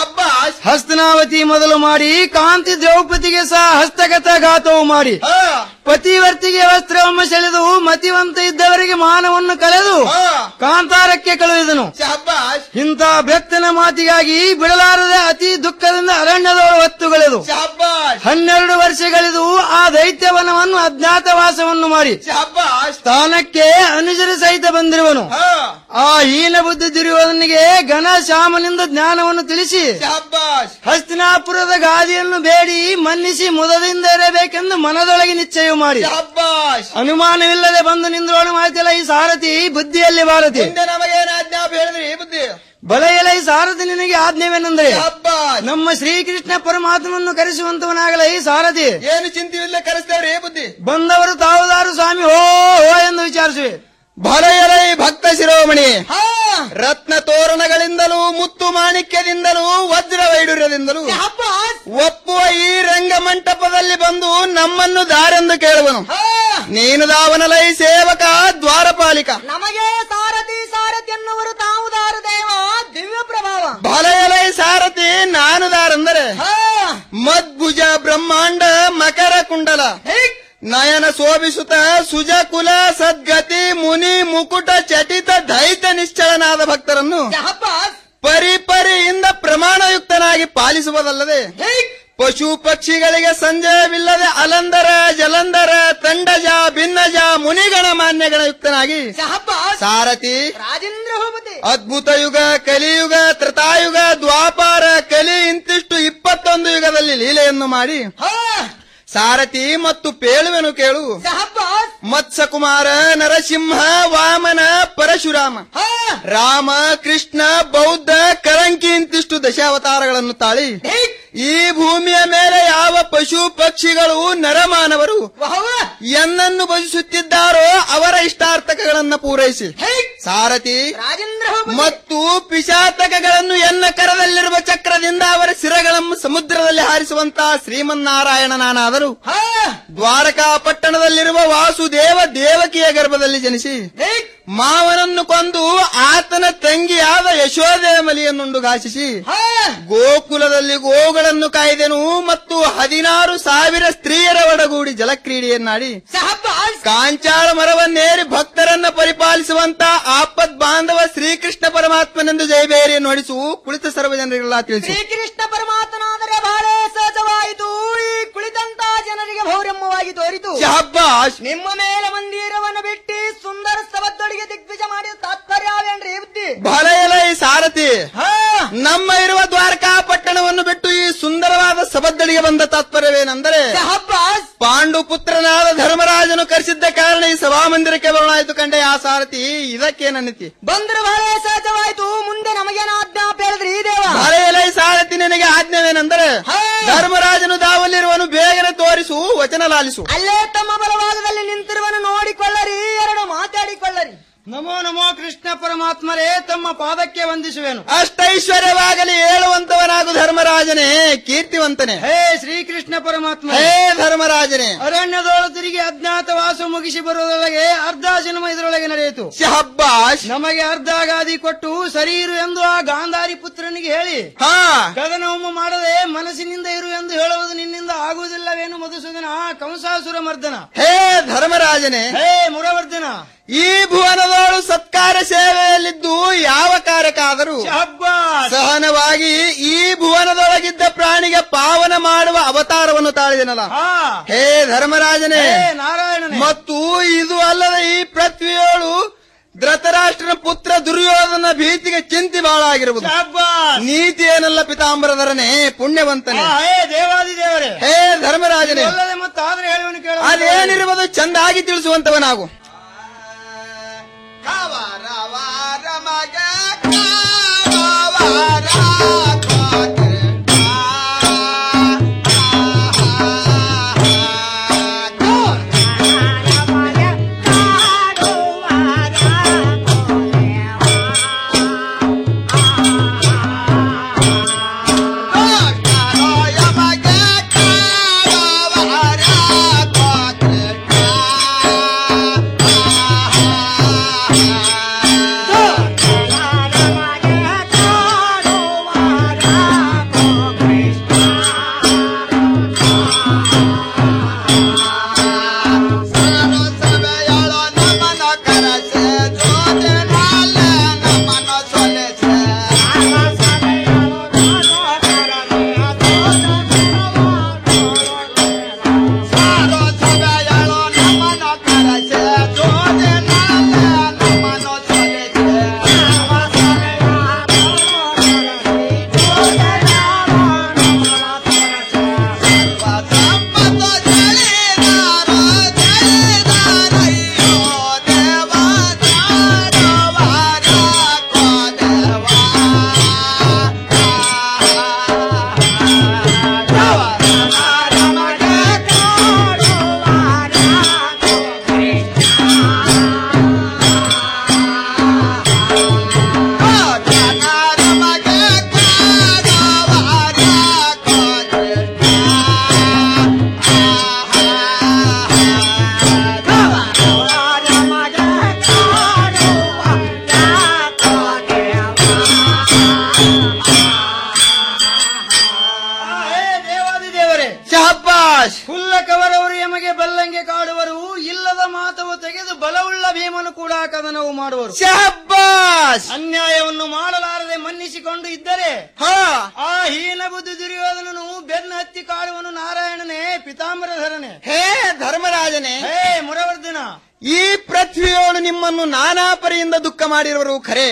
ಹಸ್ತನಾವತಿ ಮೊದಲು ಮಾಡಿ ಕಾಂತಿ ದ್ರೌಪದಿಗೆ ಸಹ ಹಸ್ತಗತ ಘಾತವು ಮಾಡಿ ಪತಿವರ್ತಿಗೆ ವಸ್ತ್ರವನ್ನು ಸೆಳೆದು ಮತಿವಂತ ಇದ್ದವರಿಗೆ ಮಾನವನ್ನು ಕಳೆದು ಕಾಂತಾರಕ್ಕೆ ಕಳುಹಿದನು ಇಂಥ ಬೆತ್ತನ ಮಾತಿಗಾಗಿ ಬಿಡಲಾರದೆ ಅತಿ ದುಃಖದಿಂದ ಅರಣ್ಯದೊಳ ಹೊತ್ತುಗಳೆದು ಹನ್ನೆರಡು ವರ್ಷಗಳಿದು ಆ ದೈತ್ಯವನವನ್ನು ಅಜ್ಞಾತವಾಸವನ್ನು ಮಾಡಿ ಸ್ಥಾನಕ್ಕೆ ಅನುಜರ ಸಹಿತ ಬಂದಿರುವನು ಆ ಹೀನ ಬುದ್ಧಿ ದುರ್ಯೋಧನಿಗೆ ಘನ ಶ್ಯಾಮನಿಂದ ಜ್ಞಾನವನ್ನು ತಿಳಿಸಿ ಹಸ್ತಿನಾಪುರದ ಗಾದಿಯನ್ನು ಬೇಡಿ ಮನ್ನಿಸಿ ಮುದದಿಂದ ಇರಬೇಕೆಂದು ಮನದೊಳಗೆ ನಿಶ್ಚಯ ಮಾಡಿ ಅನುಮಾನವಿಲ್ಲದೆ ಬಂದು ನಿಂದ್ರೋಣ ಮಾಡ್ತಿಲ್ಲ ಈ ಸಾರಥಿ ಬುದ್ಧಿಯಲ್ಲಿ ಬಾರತಿ ನಮಗೇನು ಆಜ್ಞಾಪ ಹೇಳಿದ್ರಿ ಈ ಬುದ್ಧಿ ಬಲ ಎಲ ಈ ಸಾರಥಿ ನಿನಗೆ ಆಜ್ಞೆವೇನೆಂದರೆ ನಮ್ಮ ಶ್ರೀಕೃಷ್ಣ ಪರಮಾತ್ಮನ್ನು ಕರೆಸುವಂತವನಾಗಲ ಈ ಸಾರಥಿ ಏನು ಚಿಂತೆಯಿಲ್ಲ ಕರೆಸ್ತೇವ್ರಿ ಈ ಬುದ್ಧಿ ಬಂದವರು ತಾವುದಾರು ಸ್ವಾಮಿ ಹೋ ಹೋ ಎಂದು ವಿಚಾರಿಸುವೆ ಭಲಯಲೈ ಭಕ್ತ ಶಿರೋಮಣಿ ರತ್ನ ತೋರಣಗಳಿಂದಲೂ ಮುತ್ತು ಮಾಣಿಕ್ಯದಿಂದಲೂ ವಜ್ರ ವೈಡೂರ್ಯದಿಂದಲೂ ಒಪ್ಪುವ ಈ ರಂಗ ಮಂಟಪದಲ್ಲಿ ಬಂದು ನಮ್ಮನ್ನು ದಾರೆಂದು ಕೇಳುವನು ನೀನು ದಾವನಲೈ ಸೇವಕ ದ್ವಾರಪಾಲಿಕ ನಮಗೆ ಸಾರಥಿ ಸಾರಥಿ ಎನ್ನುವರು ತಾವುದಾರು ದೇವ ದಿವ್ಯ ಪ್ರಭಾವ ಭಲಯಲೈ ಸಾರಥಿ ನಾನು ದಾರಂದರೆ ಮದ್ಭುಜ ಬ್ರಹ್ಮಾಂಡ ಮಕರ ಕುಂಡಲ ನಯನ ಶೋಭಿಸುತ್ತ ಸುಜಕುಲ ಸದ್ಗತಿ ಮುನಿ ಮುಕುಟ ಚಟಿತ ದೈತ ನಿಶ್ಚಳನಾದ ಭಕ್ತರನ್ನು ಪರಿಪರಿಯಿಂದ ಪ್ರಮಾಣಯುಕ್ತನಾಗಿ ಪಾಲಿಸುವುದಲ್ಲದೆ ಪಶು ಪಕ್ಷಿಗಳಿಗೆ ಸಂಜಯವಿಲ್ಲದೆ ಅಲಂದರ ಜಲಂದರ ತಂಡಜ ಭಿನ್ನಜ ಮುನಿಗಣ ಮಾನ್ಯಗಣ ಯುಕ್ತನಾಗಿ ಸಾರಥಿ ರಾಜೇಂದ್ರ ಭೂಪತಿ ಅದ್ಭುತ ಯುಗ ಕಲಿಯುಗ ತ್ರತಾಯುಗ ದ್ವಾಪಾರ ಕಲಿ ಇಂತಿಷ್ಟು ಇಪ್ಪತ್ತೊಂದು ಯುಗದಲ್ಲಿ ಲೀಲೆಯನ್ನು ಮಾಡಿ ಸಾರಥಿ ಮತ್ತು ಪೇಳುವೆನು ಕೇಳು ಮತ್ಸ್ಯಕುಮಾರ ನರಸಿಂಹ ವಾಮನ ಪರಶುರಾಮ ರಾಮ ಕೃಷ್ಣ ಬೌದ್ಧ ಕರಂಕಿ ಇಂತಿಷ್ಟು ದಶಾವತಾರಗಳನ್ನು ತಾಳಿ ಈ ಭೂಮಿಯ ಮೇಲೆ ಯಾವ ಪಶು ಪಕ್ಷಿಗಳು ನರಮಾನವರು ಎನ್ನನ್ನು ಭಜಿಸುತ್ತಿದ್ದಾರೋ ಅವರ ಇಷ್ಟಾರ್ಥಕಗಳನ್ನ ಪೂರೈಸಿ ಸಾರಥಿ ಮತ್ತು ಪಿಶಾತಕಗಳನ್ನು ಎನ್ನ ಕರದಲ್ಲಿರುವ ಚಕ್ರದಿಂದ ಅವರ ಸಿರಗಳನ್ನು ಸಮುದ್ರದಲ್ಲಿ ಹಾರಿಸುವಂತಹ ಶ್ರೀಮನ್ನಾರಾಯಣನಾನಾದರು ದ್ವಾರಕಾ ಪಟ್ಟಣದಲ್ಲಿರುವ ವಾಸುದೇವ ದೇವಕಿಯ ಗರ್ಭದಲ್ಲಿ ಜನಿಸಿ ಮಾವನನ್ನು ಕೊಂದು ಆತನ ತಂಗಿಯಾದ ಯಶೋದೇವ ಮಲಿಯನ್ನುಂಡು ಘಾಸಿಸಿ ಗೋಕುಲದಲ್ಲಿ ಗೋಗಳನ್ನು ಕಾಯ್ದೆನು ಮತ್ತು ಹದಿನಾರು ಸಾವಿರ ಸ್ತ್ರೀಯರ ಒಡಗೂಡಿ ಜಲಕ್ರೀಡೆಯನ್ನಾಡಿ ಕಾಂಚಾಳ ಮರವನ್ನೇರಿ ಭಕ್ತರನ್ನ ಪರಿಪಾಲಿಸುವಂತ ಆಪದ್ ಬಾಂಧವ ಶ್ರೀಕೃಷ್ಣ ಪರಮಾತ್ಮನೆಂದು ಜಯಬೇರಿಯನ್ನು ಹೊಡಿಸು ಕುಳಿತ ಸರ್ವ ಜನರಿಗೆಲ್ಲ ತಿಳಿಸಿ ಶ್ರೀಕೃಷ್ಣ ಪರಮಾತ್ಮನಾದರೆ ಬಹಳ ಸಹಜವಾಯಿತು ಈ ಕುಳಿತಂತ ಜನರಿಗೆ ಭೌರಮ್ಯವಾಗಿ ತೋರಿತು ಶಹಬ್ಬಾಷ್ ನಿಮ್ಮ ಮೇಲೆ ಮಂದಿರವನ್ನು ಬಿಟ್ಟು ಸುಂದರ ಸ್ತವದ್ದೊಳಗೆ ದಿಗ್ವಿಜ ಮಾಡಿದ ತಾತ್ಪರ್ಯವೇನ್ರಿ ಬುದ್ಧಿ ಬಹಳ ಎಲ್ಲ ಈ ಸಾರಥಿ ನಮ್ಮ ಇರುವ ದ್ವಾರಕಾ ಪಟ್ಟಣವನ್ನು ಬಿಟ್ಟು ಈ ಸುಂದರವಾದ ಸಬದ್ದಳಿಗೆ ಬಂದ ತಾತ್ಪರ್ಯವೇನೆಂದರೆ ಪಾಂಡು ಪುತ್ರನಾದ ಧರ್ಮರಾಜ ಧರ್ಮರಾಜನು ಕರೆಸಿದ್ದ ಕಾರಣ ಈ ಸಭಾಮಂದಿರಕ್ಕೆ ಬರೋಣಾಯ್ತು ಕಂಡೆ ಆ ಸಾರಥಿ ಇದಕ್ಕೇನನ್ನಿತಿ ಬಂದ್ರೆ ಬಹಳ ಸಹಜವಾಯ್ತು ಮುಂದೆ ನಮಗೇನ ಆಜ್ಞಾಪ ಹೇಳಿದ್ರಿ ಈ ದೇವ ಬರೆಯಲೈ ಸಾರಥಿ ನಿನಗೆ ಆಜ್ಞವೇನೆಂದರೆ ಧರ್ಮರಾಜನು ದಾವಲ್ಲಿರುವನು ಬೇಗನೆ ತೋರಿಸು ವಚನ ಲಾಲಿಸು ಅಲ್ಲೇ ತಮ್ಮ ಬಲಭಾಗದಲ್ಲಿ ನಿಂತಿರುವನು ನೋಡಿಕೊಳ್ಳರಿ ಎರಡು ಮಾತಾಡಿಕೊಳ್ಳರಿ ನಮೋ ನಮೋ ಕೃಷ್ಣ ಪರಮಾತ್ಮರೇ ತಮ್ಮ ಪಾದಕ್ಕೆ ವಂದಿಸುವೆನು ಅಷ್ಟೈಶ್ವರ್ಯವಾಗಲಿ ಹೇಳುವಂತವನಾಗು ಧರ್ಮರಾಜನೇ ಕೀರ್ತಿವಂತನೇ ಹೇ ಶ್ರೀಕೃಷ್ಣ ಪರಮಾತ್ಮ ಹೇ ಧರ್ಮರಾಜನೇ ಅರಣ್ಯದೊಳ ತಿರುಗಿ ಅಜ್ಞಾತ ವಾಸ ಮುಗಿಸಿ ಬರುವುದರೊಳಗೆ ಅರ್ಧ ಜನ್ಮ ಇದರೊಳಗೆ ನಡೆಯಿತು ಶಹಬ್ಬಾಷ್ ನಮಗೆ ಅರ್ಧ ಗಾದಿ ಕೊಟ್ಟು ಸರಿಯಿರು ಎಂದು ಆ ಗಾಂಧಾರಿ ಪುತ್ರನಿಗೆ ಹೇಳಿ ಹಾ ಕದನವನ್ನು ಮಾಡದೆ ಮನಸ್ಸಿನಿಂದ ಇರು ಎಂದು ಹೇಳುವುದು ನಿನ್ನಿಂದ ಆಗುವುದಿಲ್ಲವೇನು ಮಧುಸೂದನ ಕಂಸಾಸುರ ಮರ್ದನ ಹೇ ಧರ್ಮರಾಜನೇ ಹೇ ಮುರವರ್ಧನ ಈ ಭುವನದೋಳು ಸತ್ಕಾರ ಸೇವೆಯಲ್ಲಿದ್ದು ಯಾವ ಕಾರ್ಯಕ್ಕಾದರೂ ಸಹನವಾಗಿ ಈ ಭುವನದೊಳಗಿದ್ದ ಪ್ರಾಣಿಗೆ ಪಾವನ ಮಾಡುವ ಅವತಾರವನ್ನು ತಾಳಿದನಲ್ಲ ಹೇ ಧರ್ಮರಾಜನೇ ನಾರಾಯಣನೇ ಮತ್ತು ಇದು ಅಲ್ಲದೆ ಈ ಪೃಥ್ವಿಯೋಳು ಧೃತರಾಷ್ಟ್ರನ ಪುತ್ರ ದುರ್ಯೋಧನ ಭೀತಿಗೆ ಚಿಂತೆ ಬಹಳ ಆಗಿರುವುದು ನೀತಿ ಏನಲ್ಲ ಪಿತಾಂಬರಧರನೇ ಪುಣ್ಯವಂತನೇ ಹೇ ದೇವಾದಿ ದೇವರೇ ಹೇ ಧರ್ಮರಾಜನೇ ಅಲ್ಲದೆ ಮತ್ತಾದ್ರೆ ಹೇಳುವನು ಕೇಳ ಅದೇನಿರುವುದು ಚಂದಾಗಿ ತಿಳಿಸುವಂತವನಾಗು ದೇವಾದಿ ದೇವರೇ ಶಹಬ್ಬಾಷ್ ಹುಲ್ಲ ಕವರವರು ಎಮಗೆ ಬಲ್ಲಂಗೆ ಕಾಡುವರು ಇಲ್ಲದ ಮಾತವು ತೆಗೆದು ಬಲವುಳ್ಳ ಭೀಮನು ಕೂಡ ಕದನವು ಮಾಡುವರು ಶಹಬ್ಬಾಷ್ ಅನ್ಯಾಯವನ್ನು ಮಾಡಲಾರದೆ ಮನ್ನಿಸಿಕೊಂಡು ಇದ್ದರೆ ಹಾ ಆ ಹೀನ ಬುದ್ಧಿ ದುರ್ಯೋಧನನು ಬೆನ್ನ ಹತ್ತಿ ಕಾಡುವನು ನಾರಾಯಣನೇ ಪಿತಾಂಬರಧರನೇ ಹೇ ಧರ್ಮರಾಜನೇ ಹೇ ಮುರವರ್ಧನ ಈ ಪೃಥ್ವಿಯೋಳು ನಿಮ್ಮನ್ನು ನಾನಾ ಪರಿಯಿಂದ ದುಃಖ ಮಾಡಿರುವರು ಖರೆ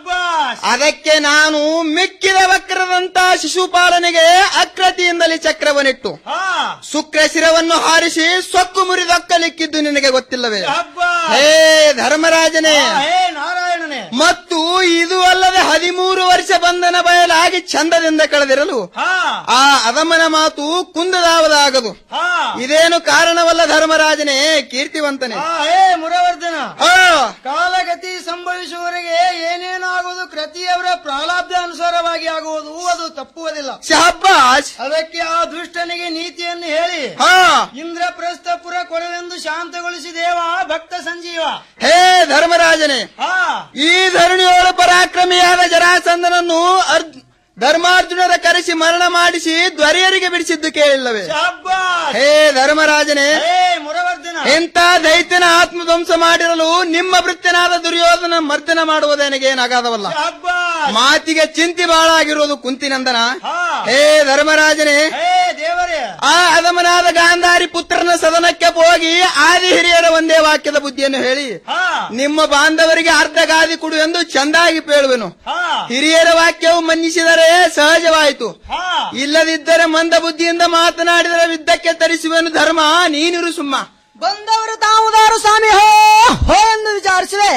ಅದಕ್ಕೆ ನಾನು ಮಿಕ್ಕಿದ ವಕ್ರದಂತ ಶಿಶುಪಾಲನೆಗೆ ಅಕ್ರತಿಯಿಂದಲೇ ಚಕ್ರವನ್ನಿಟ್ಟು ಶುಕ್ರ ಶಿರವನ್ನು ಹಾರಿಸಿ ಸೊಕ್ಕು ಮುರಿದೊಕ್ಕಲಿಕ್ಕಿದ್ದು ನಿನಗೆ ಗೊತ್ತಿಲ್ಲವೇ ಹೇ ಧರ್ಮರಾಜನೇ ಹೇ ನಾರಾಯಣನೇ ಮತ್ತು ಇದು ಅಲ್ಲದೆ ಹದಿಮೂರು ವರ್ಷ ಬಂಧನ ಬಯಲಾಗಿ ಚಂದದಿಂದ ಕಳೆದಿರಲು ಆ ಅದಮನ ಮಾತು ಕುಂದದಾವದಾಗದು ಇದೇನು ಕಾರಣವಲ್ಲ ಧರ್ಮರಾಜನೇ ಕೀರ್ತಿವಂತನೇ ಹೇ ಮುರವರ್ಧನ ಆ, ಕಾಲಗತಿ ಸಂಭವಿಸುವವರೆಗೆ ಏನೇನಾಗುವುದು ಕೃತಿಯವರ ಪ್ರಾರಬ್ಧ ಅನುಸಾರವಾಗಿ ಆಗುವುದು ಅದು ತಪ್ಪುವುದಿಲ್ಲ ಶಹಬ್ಬಾಷ್ ಅದಕ್ಕೆ ಆ ದುಷ್ಟನಿಗೆ ನೀತಿಯನ್ನು ಹೇಳಿ ಹಾ ಇಂದ್ರಪ್ರಸ್ಥಪುರ ಕೊಡವೆಂದು ಶಾಂತಗೊಳಿಸಿ ದೇವ ಭಕ್ತ ಸಂಜೀವ ಹೇ ಧರ್ಮರಾಜನೇ ಹಾ ಈ ಧರಣಿಯೋಳು ಪರಾಕ್ರಮಿಯಾದ ಜರಾಸಂದನನ್ನು ಅರ್ಜ್- ಧರ್ಮಾರ್ಜುನರ ಕರೆಸಿ ಮರಣ ಮಾಡಿಸಿ ದ್ವರೆಯರಿಗೆ ಬಿಡಿಸಿದ್ದು ಕೇಳಿಲ್ಲವೇ ಶಾಬ್ಬಾಸ್. ಹೇ ಧರ್ಮರಾಜನೇ ಹೇ ಮುರವರ್ಧನ ಎಂತ ದೈತ್ಯನ ಆತ್ಮಧ್ವಂಸ ಮಾಡಿರಲು ನಿಮ್ಮ ವೃತ್ತನಾದ ದುರ್ಯೋಧನ ಮರ್ದನ ಮಾಡುವುದೇನಗೇನಾಗಾದವಲ್ಲ ಶಾಬ್ಬಾಸ್. ಮಾತಿಗೆ ಚಿಂತೆ ಬಹಳ ಆಗಿರುವುದು ಕುಂತಿನಂದನ ಹಾ. ಹೇ ಧರ್ಮರಾಜನೇ ಹೇ ದೇವರೇ ಆ ಅಧಮನಾದ ಗಾಂಧಾರಿ ಪುತ್ರನ ಸದನಕ್ಕೆ ಹೋಗಿ ಆದಿ ಹಿರಿಯರ ಒಂದೇ ವಾಕ್ಯದ ಬುದ್ಧಿಯನ್ನು ಹೇಳಿ ಹಾ ನಿಮ್ಮ ಬಾಂಧವರಿಗೆ ಅರ್ಧ ಗಾದಿ ಕೊಡು ಎಂದು ಚಂದಾಗಿ ಪೇಳುವೆನು ಹಾ ಹಿರಿಯರ ವಾಕ್ಯವು ಮನ್ನಿಸಿದರೆ ಸಹಜವಾಯಿತು ಹಾ ಇಲ್ಲದಿದ್ದರೆ ಮಂದ ಬುದ್ಧಿಯಿಂದ ಮಾತನಾಡಿದರೆ ಯುದ್ಧಕ್ಕೆ ತರಿಸುವೆನು ಧರ್ಮ ನೀನಿರು ಸುಮ್ಮ ಬಂದವರು ತಾವುದಾರು ಸ್ವಾಮಿ ಹೋ ಹೋ ಎಂದು ವಿಚಾರಿಸುವೆ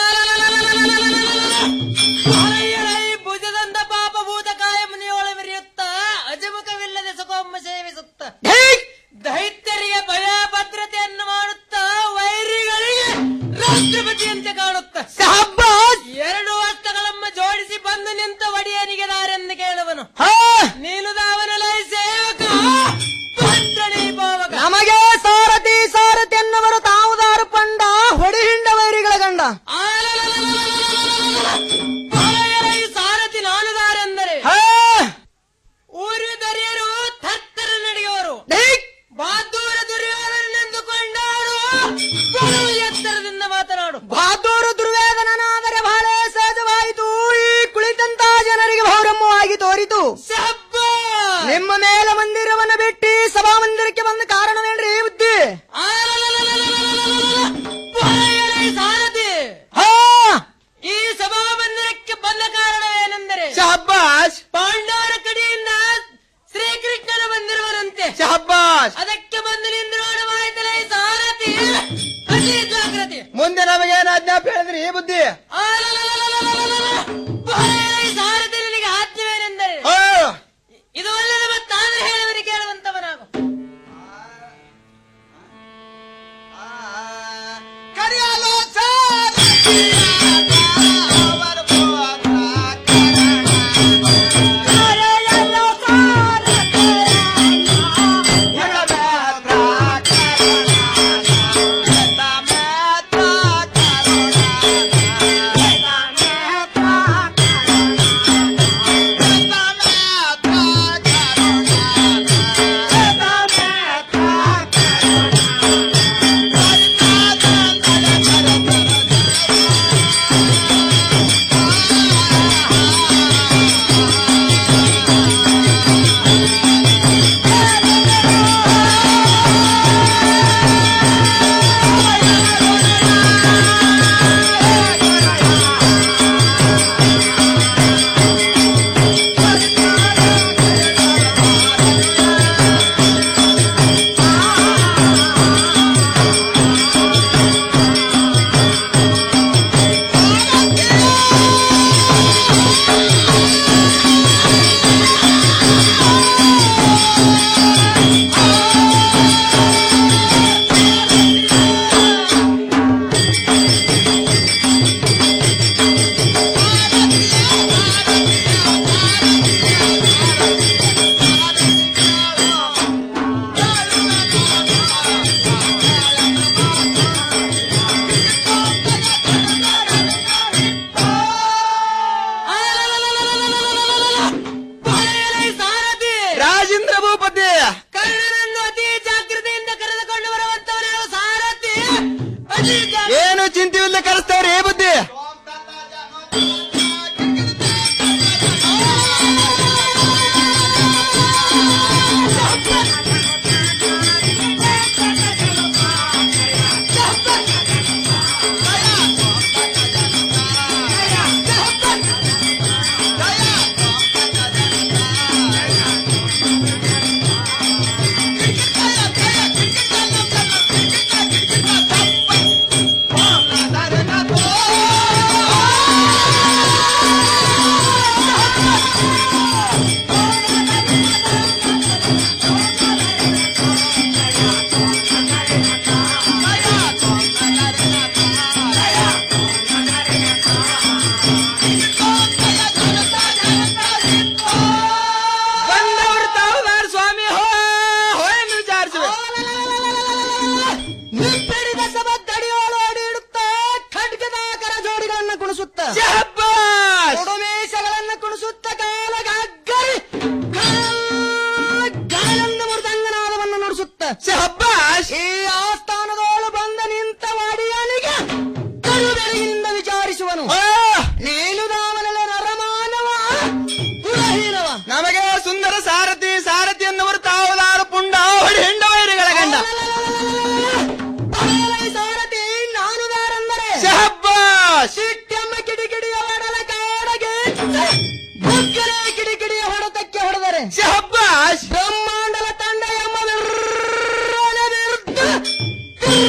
ಭುಜದಂತ ಪಾಪ ಭೂತ ಕಾಯ ಮುನಿಯೋಳ ಮೆರೆಯುತ್ತ ಅಜಮುಖವಿಲ್ಲದೆ ಸುಖೊಮ್ಮ ಸೇವಿಸುತ್ತ ದೈತ್ಯರಿಗೆ ಭಯ ಭದ್ರತೆಯನ್ನು ಮಾಡುತ್ತಾ ವೈರಿಗಳಿಗೆ ರಾಷ್ಟ್ರಪತಿಯಂತೆ ಕಾಣುತ್ತ ಎರಡು ಹಸ್ತಗಳಮ್ಮ ಜೋಡಿಸಿ ಬಂದು ನಿಂತ ಒಡೆಯನಿಗೆ ದಾರೆಂದು ಕೇಳುವನು ನೀನುದಾವನ ಲೈ ಸೇವಕ ಪಂಡಳಿ ಪಾವಕ ನಮಗೆ ಸಾರಥಿ ಸಾರಥಿ ಎನ್ನುವರು ತಾವುದಾರು ಪಂಡ ಹೊಡಿಹಿಂಡ ವೈರಿಗಳ ಗಂಡ ಈ ಸಾರಥಿ ನಾನುದಾರೆಂದರೆ ಊರಿ ದರಿಯರು ಥತ್ತರ ನಡೆಯುವರು ಬಹದ್ದೂರ ದುರ್ಯೋಧನೆಂದು ಕೊಂಡಾಡು ಬಲು ಎತ್ತರದಿಂದ ಮಾತನಾಡು ಬಹದ್ದೂರು ದುರ್ವೇದನಾದರೆ ಬಹಳ ಸಹಜವಾಯಿತು ಈ ಕುಳಿತಂತ ಜನರಿಗೆ ಭೌರಮ್ಮವಾಗಿ ತೋರಿತು ನಿಮ್ಮ ಮೇಲೆ ಮಂದಿರವನ್ನು ಬಿಟ್ಟು ಸಭಾ ಮಂದಿರಕ್ಕೆ ಬಂದ ಕಾರಣವೇನ್ರಿ ಈ ಬುದ್ಧಿ ಸಾರಥಿ ಈ ಸಭಾ ಮಂದಿರಕ್ಕೆ ಬಂದ ಕಾರಣ ಏನೆಂದರೆ ಶಹಬ್ಬಾಸ್ ಪಾಂಡವರ ಕಡೆಯಿಂದ ಶ್ರೀಕೃಷ್ಣನ ಬಂದಿರುವರಂತೆ ಶಹಬ್ಬಾಸ್ ಅದಕ್ಕೆ ಬಂದು ನಿಂದ್ರೋಣವಾಯಿತಲ್ಲ ಈ ಸಾರಥಿ ಅತಿ ಜಾಗ್ರತೆ ಮುಂದೆ ನಮಗೇನು ಆಜ್ಞಾಪ ಹೇಳಿದ್ರಿ ಈ ಬುದ್ಧಿ ಈ ಸಾರಥಿ ನಿನಗೆ ಆಜ್ಞವೇನೆಂದರೆ ಇದು ಅಲ್ಲದೆ ಮತ್ತಾದ್ರೆ ಹೇಳುವರಿ ಕೇಳುವಂತವನಾಗು ಕರೆಯಲು ರಾಜೇಂದ್ರ ಭೂಪತಿ ಕರ್ಣನನ್ನು ಅತಿ ಜಾಗೃತಿಯಿಂದ ಕರೆದುಕೊಂಡು ಬರುವಂತವನು ಸಾರಥಿ ಅತಿ ಏನು ಚಿಂತೆಯಿಲ್ಲ ಕರೆಸ್ತವ್ರಿ ಈ ಬುದ್ಧಿ ಬಂದವರು ತಾವುದಾರು ಸ್ವಾಮಿ ಹೋ ಹೋ ಎಂದು ವಿಚಾರಿಸುವೆ ನಿಪ್ಪಿಡಿದ ಸಭದ್ದಡಿಯೋಳು ಅಡಿಯಿಡುತ್ತ ಖಡ್ಗದ ಕರ ಜೋಡಿಗಳನ್ನ ಕುಣಿಸುತ್ತ ಉಡುಮೇಶಗಳನ್ನ ಕುಣಿಸುತ್ತ ಕಾಲಗಗ್ಗರಿ ಗಾಯಂದ ಮೃದಂಗನಾದವನ್ನು ನುಡಿಸುತ್ತ ಈ ಆಸ್ಥಾನದೋಳು ಬಂದ ನಿಂತ ವಾಡಿಯನಿಗೆ ಕರುಬೆಳಗಿನಿಂದ ವಿಚಾರಿಸುವನು ನೀನು ದಾವನಲ್ಲ ನರಮಾನವ ಕುಲಹೀನವ ನಮಗೆ ಸುಂದರ ಸಾರಥಿ ಸಾರಥಿ ಎನ್ನುವರು ತಾವುದಾರು ಪುಂಡ ಹೊಡಿ ಹೆಂಡ ವೈರಿಗಳ ಗಂಡ ಸಾರಥಿ ನಾನು ದಾರೆಂದರೆ ಶಹಬ್ಬಾಸ್ ಸಿಟ್ಟೆಮ್ಮ ಕಿಡಿಕಿಡಿಯ ಹೊಡಲ ಕಾಡಗೆ ಬುಗ್ಗರೆ ಕಿಡಿಕಿಡಿಯ ಹೊಡೆತಕ್ಕೆ ಹೊಡೆದರೆ ಶಹಬ್ಬಾಸ್ ಬ್ರಹ್ಮಾಂಡಲ ತಂಡ ಎಂಬ ವಿರ್ರನೆ ವಿರುದ್ಧ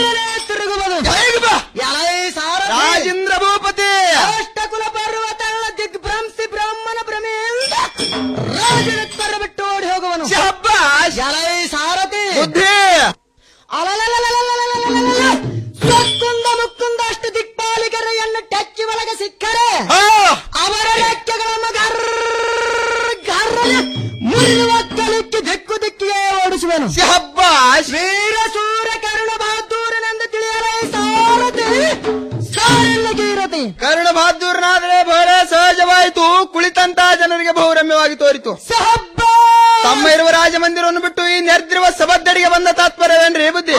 ಅನ್ನನಾದ್ರೆ ಬಹಳ ಸಹಜವಾಯಿತು ಕುಳಿತಂತ ಜನರಿಗೆ ಬಹುರಮ್ಯವಾಗಿ ತೋರಿತು ತಮ್ಮ ಇರುವ ರಾಜಮಂದಿರವನ್ನು ಬಿಟ್ಟು ಈ ನೆರೆದಿರುವ ಸಭದ್ದಡಿಗೆ ಬಂದ ತಾತ್ಪರ್ಯವೇನ್ರಿ ಬುದ್ಧಿ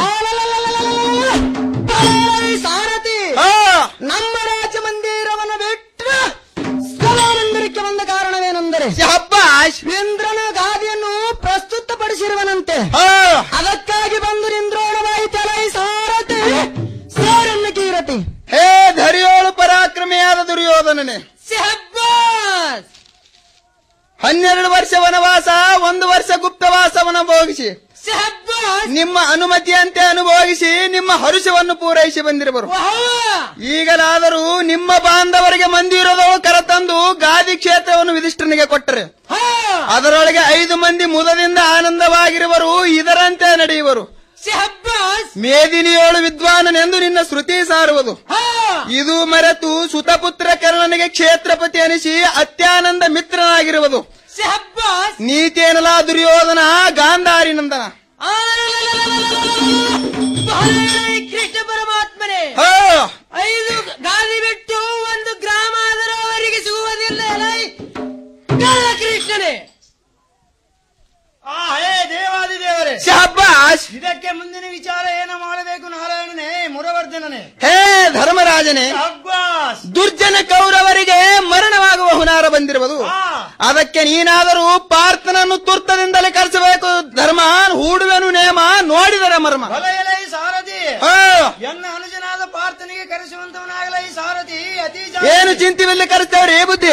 ಸಾರಥಿ ಆ. ನಮ್ಮ ರಾಜ ಮಂದಿರವನ್ನು ಬಿಟ್ಟು ಸ್ಥಳಮಂದಿರಕ್ಕೆ ಬಂದ ಕಾರಣವೇನೆಂದರೆ ಶಹಬ್ಬಾಷ್ ಇಂದ್ರನ ಗಾದಿಯನ್ನು ಪ್ರಸ್ತುತಪಡಿಸಿರುವನಂತೆ ಆ. ಅದಕ್ಕಾಗಿ ಬಂದು ನಿಂದ್ರೋಣವಾಯಿತಲ್ಲ ಈ ಸಾರಥಿ ಸಾರನ್ನ ಕೀರತಿ ಹೇ ಧರಿಯೋಳು ಪರಾಕ್ರಮಿಯಾದ ದುರ್ಯೋಧನನೇ ಹನ್ನೆರಡು ವರ್ಷ ವನವಾಸ ಒಂದು ವರ್ಷ ಗುಪ್ತವಾಸವನ್ನು ಭೋಗಿಸಿ ನಿಮ್ಮ ಅನುಮತಿಯಂತೆ ಅನುಭೋಗಿಸಿ ನಿಮ್ಮ ಹರುಷವನ್ನು ಪೂರೈಸಿ ಬಂದಿರುವರು ಈಗಲಾದರೂ ನಿಮ್ಮ ಬಾಂಧವರಿಗೆ ಮಂದಿರದವರು ಕರೆತಂದು ಗಾದಿ ಕ್ಷೇತ್ರವನ್ನು ವಿಧಿಷ್ಠನಿಗೆ ಕೊಟ್ಟರೆ ಅದರೊಳಗೆ ಐದು ಮಂದಿ ಮುದದಿಂದ ಆನಂದವಾಗಿರುವರು ಇದರಂತೆ ನಡೆಯುವರು ಮೇದಿನಿಯೋಳು ವಿದ್ವಾನನೆಂದು ನಿನ್ನ ಶ್ರುತಿ ಸಾರುವುದು ಇದು ಮರೆತು ಸುತಪುತ್ರ ಕರ್ಣನಿಗೆ ಕ್ಷೇತ್ರಪತಿ ಅನಿಸಿ ಅತ್ಯಾನಂದ ಮಿತ್ರನಾಗಿರುವುದು ನೀತೇನಲ ದುರ್ಯೋಧನ ಗಾಂಧಾರಿ ನಂದನ ಕೃಷ್ಣ ಪರಮಾತ್ಮನೇ ಹಾ. ಐದು ಗಾದಿ ಬಿಟ್ಟು ಒಂದು ಗ್ರಾಮ ಆದರೂ ಅವರಿಗೆ ಸಿಗುವುದಿಲ್ಲ ಎಲೈ ಕಳ್ಳ ಕೃಷ್ಣನೇ ಆ ಹೇ ದೇವಾದಿ ದೇವರೇ ಶಹಬ್ಬಾಷ್ ಇದಕ್ಕೆ ಮುಂದಿನ ವಿಚಾರ ಏನು ಮಾಡಬೇಕು ನಾರಾಯಣನೇ ಮುರವರ್ಧನನೇ ಹೇ ಧರ್ಮರಾಜನೇ ಅಬ್ಬಾಸ್ ದುರ್ಜನ ಕೌರವರಿಗೆ ಮರಣವಾಗುವ ಹುನಾರ ಬಂದಿರುವುದು ಅದಕ್ಕೆ ನೀನಾದರೂ ಪಾರ್ಥನನ್ನು ತುರ್ತದಿಂದಲೇ ಕರೆಸಬೇಕು ಧರ್ಮ ಹೂಡುವೆನು ನೇಮ ನೋಡಿದರೆ ಮರ್ಮ ಹೊಲ ಎಲೈ ಸಾರಥಿ ಹಾ. ಎನ್ನ ಅನುಜನಾದ ಪಾರ್ಥನಿಗೆ ಕರೆಸುವಂತವನಾಗಲ ಈ ಸಾರಥಿ ಅತಿ ಏನು ಚಿಂತಿವಿಲ್ಲ ಕರೆಸ್ತೇವ್ರಿ ಬುದ್ಧಿ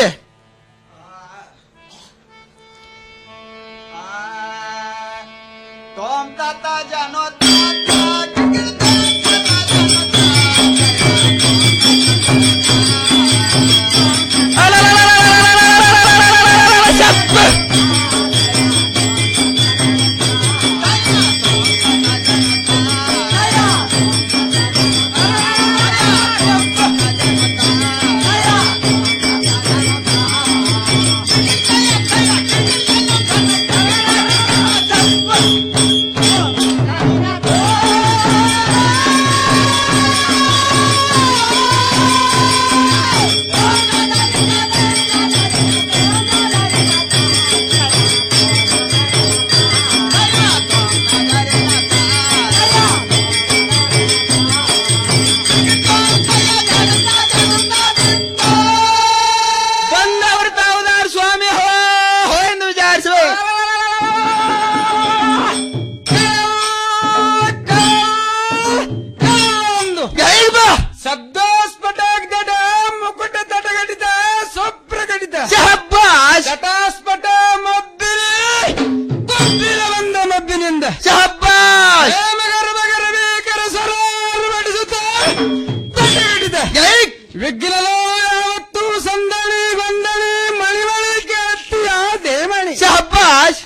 ತೋಂ ತಾತ ಜಾನೋ ಬಂದವರು ತಾವುದಾರ್ ಸ್ವಾಮಿ ಹೋ ಹೋ ಎಂದು ವಿಚಾರಿಸುವ ಶಬ್ದಸ್ಫಟಗಡ ಮುಕುಟ ತಟಗಡಿತ ಸ್ವಪ್ರಕಟಿತ ಶಹಬ್ಬಾಷ್ ಘಟಾಸ್ಫಟ ಮಬ್ಬಿಲಿ ಕೊಬ್ಬಿಲ ಬಂದ ಮಬ್ಬಿನಿಂದ ಶಹಬ್ಬಾಷ್ ಮಗರ ಮಗರ ಬೇಕರ ಸರಾರು ಬಡಿಸುತ್ತ ತಟಗಡಿತ ವಿಘ್ನಲೋ ಯಾವತ್ತು ಸಂದಣಿ ಗೊಂದಣಿ ಮಣಿಮಳಿ ಕೇಳ್ತೀಯ ದೇಮಣಿ ಶಹಬ್ಬಾಷ್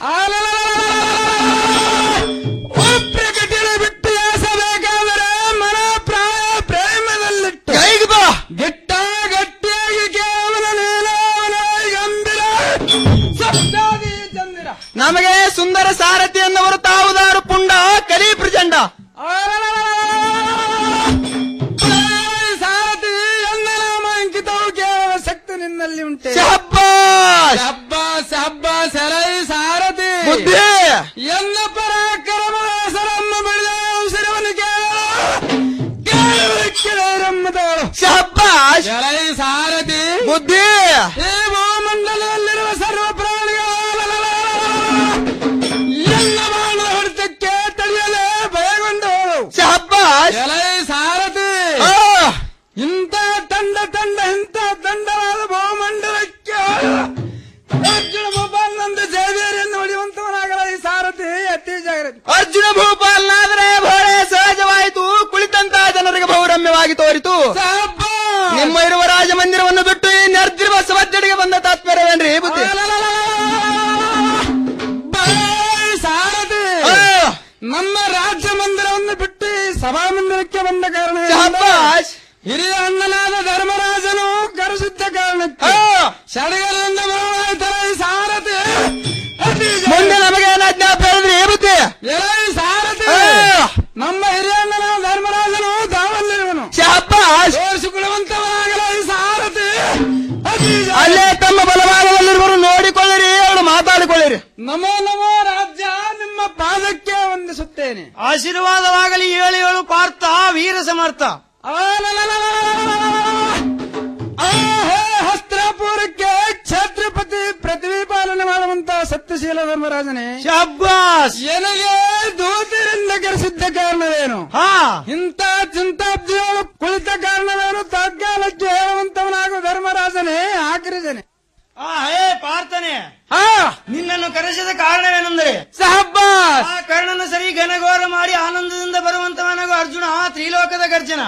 ಪ್ರಕಟಣೆ ಬಿಟ್ಟು ಯಾಸಬೇಕಾದರೆ ಮನ ಪ್ರಾಯ ಪ್ರೇಮದಲ್ಲಿಟ್ಟು ಕೈಗೆ ಬಾ ಗಿಟ್ಟ ಗಟ್ಟಿಯಾಗಿ ಕೇವಲ ನೀಲವನ ಗಂಭೀರ ಸಪ್ತಾದಿ ಚಂದಿರ ನಮಗೆ ಸುಂದರ ಸಾರಥಿ ಎನ್ನುವರು ತಾವುದಾರು ಪುಂಡ ಕಲಿ ಪ್ರಚಂಡ ಸಾರಥಿ ಎಂದ ನಾಮ ಅಂಕಿತವು ಕೇವಲ ಶಕ್ತಿ ನಿನ್ನಲ್ಲಿ ಉಂಟೆ ಶಹಬ್ಬಾಷ್ ಹಬ್ಬ ಹಬ್ಬ ಸರೈ ಸಾರಥಿ ಬುದ್ಧಿ ಎನ್ನ ಪರಾಕ್ರಮ ಸರಮ್ಮ ಬೆಳೆದ ಉಸಿರವನ್ನು ಕೇಳರಮ್ಮದವಳು ಶಹಬ್ಬಾಷ್ ಸರೈ ಸಾರಥಿ ಬುದ್ಧಿ ಈ ಭೂಮಂಡಲದಲ್ಲಿರುವ ಸರ್ವ ಪ್ರಾಣಿಗಳ ಎಲ್ಲ ಬಾಣ ಹೊಡೆತಕ್ಕೆ ತಡೆಯಲೇ ಭಯಗೊಂಡವಳು ಶಹಬ್ಬಾಷ್ ಎಲೈ ಸಾರಥಿ ಆ. ಇಂಥ ತಂಡ ತಂಡ ಇಂಥ ತಂಡವಾದ ಭೂಮಂಡಲಕ್ಕೆ ಅರ್ಜುನ ಭೂಪಾಲನಂದ ಜಯವೇರಿಯನ್ನು ಹೊಡೆಯುವಂತವನಾಗಲ ಈ ಸಾರಥಿ ಅತಿ ಜಾಗ್ರತೆ ಅರ್ಜುನ ಭೂಪಾಲನಾದರೆ ಬಹಳ ಸಹಜವಾಯಿತು ಕುಳಿತಂತ ಜನರಿಗೆ ಬಹುರಮ್ಯವಾಗಿ ತೋರಿತು ನಿಮ್ಮ ಇರುವ ರಾಜಮಂದಿರವನ್ನು ಬಿಟ್ಟು ಈ ನೆರೆದಿರುವ ಸಭದ್ದಡಿಗೆ ಬಂದ ತಾತ್ಪರ್ಯವೇನ್ರಿ ಬುದ್ಧಿ ಬಾಯ್ ಸಾರಥಿ ಆ. ನಮ್ಮ ರಾಜ್ಯ ಮಂದಿರವನ್ನು ಬಿಟ್ಟು ಈ ಸಭಾ ಮಂದಿರಕ್ಕೆ ಬಂದ ಕಾರಣ ಶಹಬ್ಬಾಷ್ ಹಿರಿಯ ಅಣ್ಣನಾದ ಧರ್ಮರಾಜನು ಕರೆಸಿದ್ದ ಕಾರಣಕ್ಕೆ ಸಡಗರದಿಂದ ಬರುವಾಯ್ತಲ್ಲ ಈ ಸಾರಥಿ ಅತಿ ಜಾಗ್ರತೆ. ಮುಂದೆ ನಮಗೆ ಏನಾಜ್ಞಾಪ ಹೇಳಿದ್ರಿ ಬುದ್ಧಿ ಎಲೈ ಸಾರಥಿ ಆ. ನಮ್ಮ ಹಿರಿಯ ಅಣ್ಣನ ಧರ್ಮರಾಜನು ದಾವಲ್ಲಿರುವನು ಶಹಬ್ಬಾಷ್ ತೋರಿಸಿಕೊಳ್ಳುವಂತವನಾಗಲ ಈ ಸಾರಥಿ ಅಲ್ಲೇ ತಮ್ಮ ಬಲಭಾಗದಲ್ಲಿರುವರು ನೋಡಿಕೊಳ್ಳಿರಿ ಅವಳು ಮಾತಾಡಿಕೊಳ್ಳಿರಿ ನಮೋ ನಮೋ ರಾಜ್ಯ ನಿಮ್ಮ ಪಾದಕ್ಕೆ ವಂದಿಸುತ್ತೇನೆ ಆಶೀರ್ವಾದವಾಗಲಿ ಏಳು ಏಳು ಪಾರ್ಥ ವೀರ ಸಮರ್ಥ ಹಸ್ತ್ರಾಪುರಕ್ಕೆ ಛತ್ರಪತಿ ಪೃಥ್ವಿ ಪಾಲನೆ ಮಾಡುವಂತ ಸತ್ಯಶೀಲ ಧರ್ಮರಾಜನೇ ಶಬ್ಬಾಸ್ ಎನಗೆ ದೂತರಿಂದ ಕರೆಸಿದ್ದ ಕಾರಣವೇನು ಹಾ ಇಂಥ ಚಿಂತಾಬ್ದಿಯೊಳು ಕುಳಿತ ಕಾರಣವೇನು ತಗ್ಗಾಲಕ್ಕೆ ಹೇಳುವಂತವನಾಗು ಧರ್ಮರಾಜನೇ ಆಕರಿಸನೆ ಆ ಹೇ ಪಾರ್ಥನೆ ಹಾ ನಿನ್ನನ್ನು ಕರೆಸಿದ ಕಾರಣವೇನೆಂದರೆ ಸಹಬ್ಬಾಸ್ ಆ ಕರ್ಣನ ಸರಿ ಘನಘೋರ ಮಾಡಿ ಆನಂದದಿಂದ ಬರುವಂತವನಾಗು ಅರ್ಜುನ ತ್ರಿಲೋಕದ ಗರ್ಜನ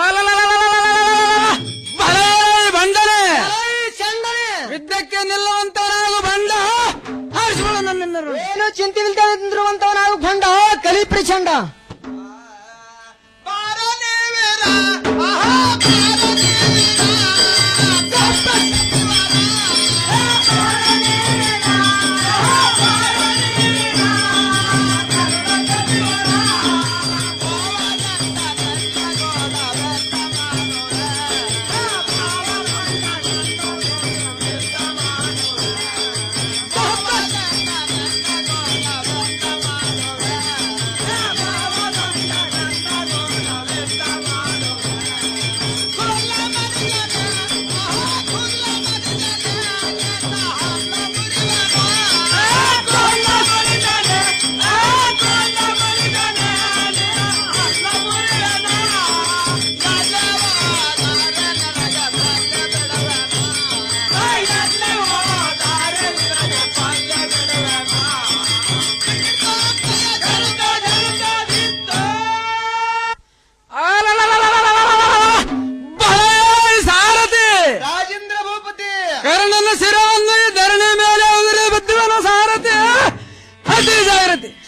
ಬಂಡನೆ ಯುದ್ಧಕ್ಕೆ ನಿಲ್ಲುವಂತವನಾಗು ಬಂಡ ಹಾರಿಸಿಕೊಳ್ಳು ನನ್ನೆಲ್ಲರೂ ಏನು ಚಿಂತಿಲ್ದೆ ನಿಂತಿರುವಂತವನಾಗು ಭಂಡ ಕಲಿ ಪ್ರಚಂಡ ಸಾರಥಿ ರಾಜೇಂದ್ರ ಭೂಪತಿ ಕರ್ಣನ ಶಿರವನ್ನು ಈ ಧರಣಿ ಮೇಲೆ ಉದುರಿ ಬಿದ್ದುವನು ಸಾರಥಿ ಅತಿ ಜಾಗ್ರತೆ